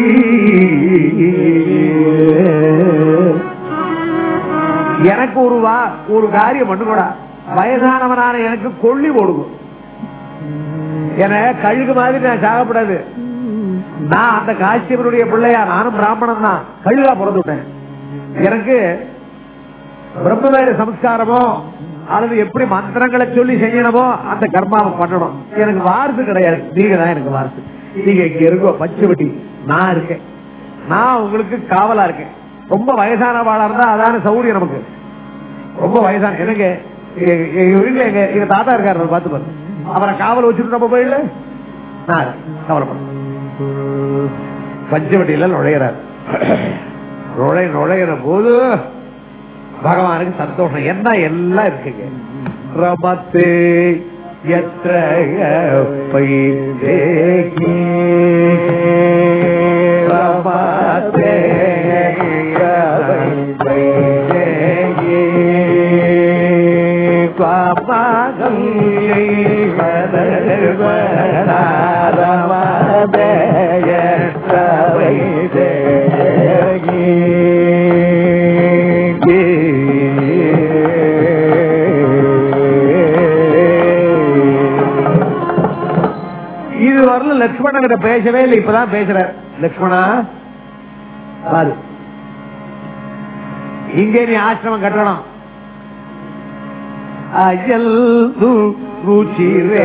எனக்கு ஒரு வா ஒரு காரியம் பண்ணுக்கூடா வயசானவனான எனக்கு கொள்ளி போடுவோம் என கழுகு மாதிரி நான் சாகப்படாது நான் அந்த காசியவனுடைய பிள்ளையா நானும் பிராமணன் தான் கழுகா பிறந்து விட்டேன் எனக்கு பிரம்மவேத சம்ஸ்காரமோ அல்லது எப்படி மந்திரங்களை சொல்லி செய்யணுமோ அந்த கர்மாவை பண்ணணும் எனக்கு வாரிசு கிடையாது நீங்க தான் எனக்கு வாரிசு நீங்க இங்க இருக்கோ பச்சைவட்டி நான் இருக்கேன் நான் உங்களுக்கு காவலா இருக்கேன் ரொம்ப வயசான வாழா இருந்தா அதான சௌரியம் நமக்கு ரொம்ப வயசான எனக்கு எங்க- எங்க வீட்டுல எங்க எங்க தாத்தா இருக்காரு அவரை பார்த்து பாரு அவரை காவல் வச்சுட்டு நம்ம போயிடல நான் கவலைப்பட பஞ்சவட்டியில நுழையிறார் நுழை நுழையிற போது பகவானுக்கு சந்தோஷம் என்ன எல்லாம் இருக்குங்க ரமத்தே எத்திர பைதேகி ரமத்தே பைதேகி பாபாகம் இது வரல லட்சுமணன் கிட்ட பேசவே இல்லை இப்பதான் பேசுற லட்சுமணா பாரு இங்கே நீ ஆசிரமம் கட்டணும் அயல் ருச்சிரே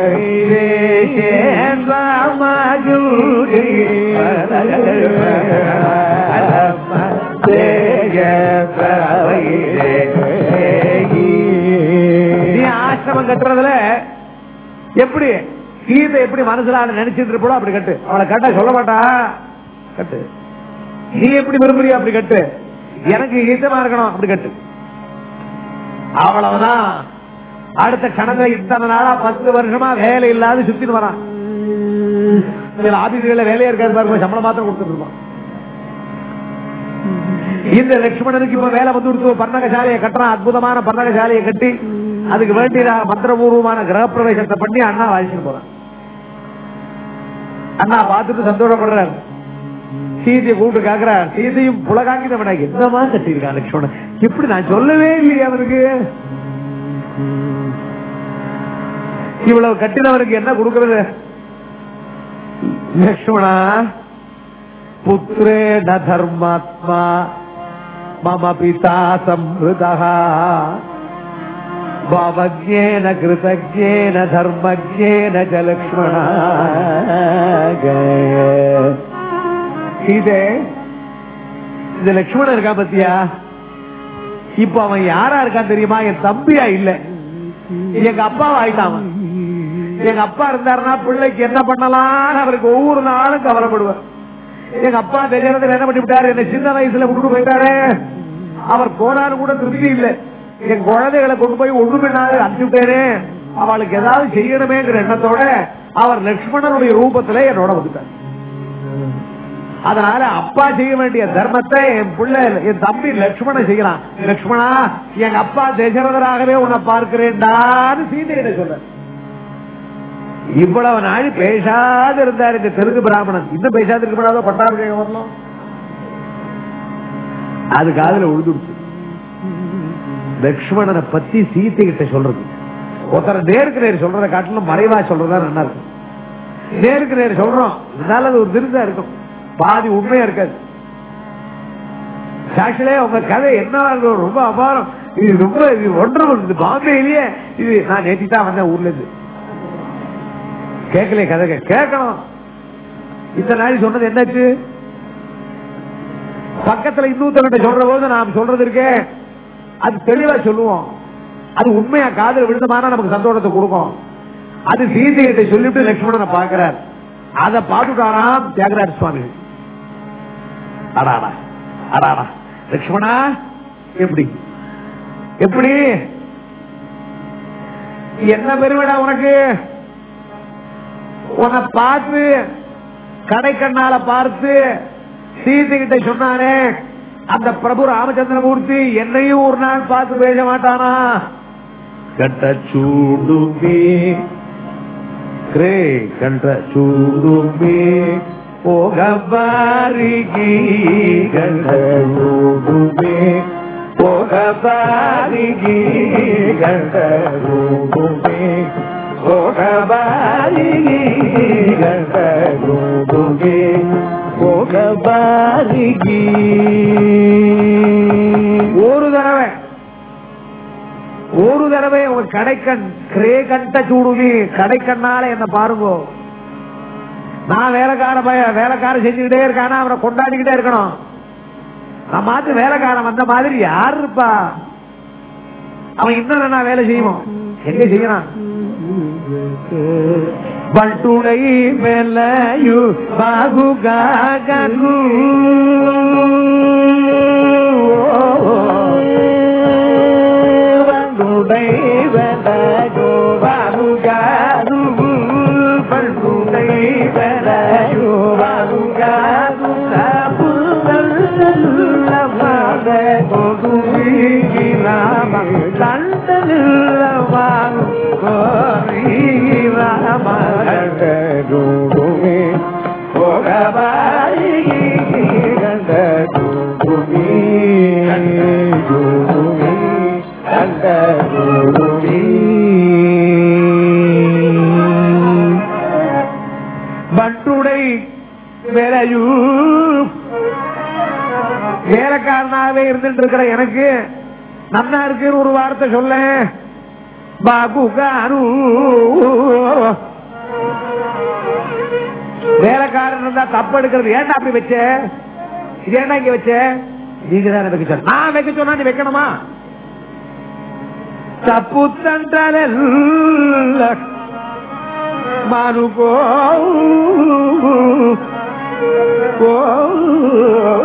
நீ ஆசிரமம் கட்டுறதுல எப்படி சீதை எப்படி மனசுல நினைச்சிட்டு இருப்போ அப்படி கட்டு அவளை கட்ட சொல்ல மாட்டா கட்டு நீ எப்படி விரும்புறியோ அப்படி கட்டு எனக்கு இதமா இருக்கணும் அப்படி கட்டு அவ்வளவுதான் அடுத்த கணக்குல இத்தனை நாளா பத்து வருஷமா வேலை இல்லாத சுத்திட்டு வரான் சில ஆபீஸ்ல வேலையா இருக்காது பாருங்க சம்பளம் மாத்திரம் கொடுத்துட்டு இருப்பான் இந்த லட்சுமணனுக்கு இப்ப வேலை வந்து கொடுத்து பன்னகசாலையை கட்டுறான் அற்புதமான பன்னகசாலையை கட்டி அதுக்கு வேண்டிய மந்திரபூர்வமான கிரகப்பிரவேசத்தை பண்ணி அண்ணா வாசிட்டு போறான் அண்ணா பார்த்துட்டு சந்தோஷப்படுறாரு சீதையை கூப்பிட்டு கேக்குறார் சீதையும் புலகாங்கிதவனா என்னமா கட்டியிருக்கான் லட்சுமணன் இப்படி நான் சொல்லவே இல்லையே அவனுக்கு இவ்வளவு கட்டினவனுக்கு என்ன கொடுக்கறது லக்ஷ்மணா புத்திரே ந தர்மாத்மா மம பிதா சம்ருதா பாவஜேன கிருதஜேன தர்மஜேன ச லக்ஷ்மணா இதே இந்த லட்சுமணன் இருக்கா பத்தியா இப்ப அவன் யாரா இருக்கான் தெரியுமா என் தம்பியா இல்ல எங்க அப்பாவா ஆயிட்டான் அவன். எங்க அப்பா இருந்தாருன்னா பிள்ளைக்கு என்ன பண்ணலாம்னு அவருக்கு ஒவ்வொரு நாளும் கவலைப்படுவார் எங்க அப்பா தெரியாததுல என்ன பண்ணி விட்டாரு என்ன சின்ன வயசுல கொண்டு போயிட்டாரு அவர் போனாலும் கூட திருப்தி இல்ல என் குழந்தைகளை கொண்டு போய் ஒண்ணுமே நாள் அனுப்பிவிட்டேனே அவளுக்கு ஏதாவது செய்யணுமேங்கிற எண்ணத்தோட அவர் லட்சுமணனுடைய ரூபத்துல என்னோட வந்துட்டார் அதனால அப்பா செய்ய வேண்டிய தர்மத்தை என் பிள்ளை என் தம்பி லட்சுமணன் செய்யலாம் லட்சுமணா எங்க அப்பா தசரதராகவே உன்னை பார்க்கிறேன்டான்னு சீதையிட சொல்ற இவ்வளவு நாள் பேசாத இருந்தார் இந்த தெலுங்கு பிராமணன் இன்னும் பேசாத இருக்கப்படாதோ பட்டாபிஷேகம் வரலாம் அது காதுல உழுதுடுச்சு லட்சுமணனை பத்தி சீத்தை கிட்ட சொல்றது ஒருத்தர் நேருக்கு நேர் சொல்றதை காட்டிலும் மறைவா சொல்றதா நல்லா இருக்கும் நேருக்கு நேர் சொல்றோம் இருந்தாலும் அது ஒரு விருதா இருக்கும் பாதி உண்மையா இருக்காது சாட்சியிலே உங்க கதை என்ன இருக்கும்? ரொம்ப அபாரம் இது ரொம்ப இது ஒன்றும் இது பாம்பேலயே இது நான் நேத்தி தான் வந்தேன் ஊர்ல இருந்து கேட்கல கதை கே- கேட்கணும் இத்தனை நாள் சொன்னது என்னாச்சு பக்கத்துல இன்னொருத்தவங்கிட்ட சொல்ற போது நாம் சொல்றது இருக்கே அது தெளிவா சொல்லுவோம் அது உண்மையா காதல் விழுந்தமான நமக்கு சந்தோஷத்தை கொடுக்கும் அது சீதையிட்ட சொல்லிட்டு லட்சுமணனை பாக்குறார் அத பாத்துட்டாராம் தியாகராஜ சுவாமி அடாடா அடாடா லட்சுமணா எப்படி எப்படி என்ன பெருமைடா உனக்கு உன்னை பார்த்து கடைக்கண்ணால பார்த்து சீதை கிட்ட சொன்னானே அந்த பிரபு ராமச்சந்திரமூர்த்தி என்னையும் ஒரு நாள் பார்த்து பேச மாட்டானா கட்ட சூடுமே கிரே கண்ட சூடுமே போகபாரிகி கண்ட சூடுமே போகபாரிகி கண்ட சூடுமே போகபாரிகி கண்ட சூடுமே போகபாரிகி ஒரு தடவை ஒரு தடவை உங்க கடைக்கண் கிரே கண்ட சூடுமி கடைக்கண்ணால என்ன பாருங்க நான் வேலைக்கார பய வேலைக்கார செஞ்சுக்கிட்டே இருக்கானா அவனை கொண்டாடிக்கிட்டே இருக்கணும் நான் மாத்து வேலைக்காரன் வந்த மாதிரி யாரு இருப்பா அவன் இன்னும் நான் வேலை செய்வோம் எங்க செய்யறான் பட்டுடை மேலையு பாகுகாகு பட்டுடை மேலையு பாகுகாகு பட்டுடை மேலையு பாகுகாகு பட்டுடை வேலையூ வேலைக்காரனாவே இருந்துட்டு இருக்கிற எனக்கு நன்னா இருக்குன்னு ஒரு வார்த்தை சொல்ல பாபுகாரு வேலைக்காரன் இருந்தா தப்பு எடுக்கிறது ஏன்டா அப்படி வச்ச இது ஏன்டா இங்க வச்ச நீங்க தான் வைக்க சொன்ன நான் வைக்க சொன்னா நீ வைக்கணுமா தப்பு தண்டல மானுகோ ஓ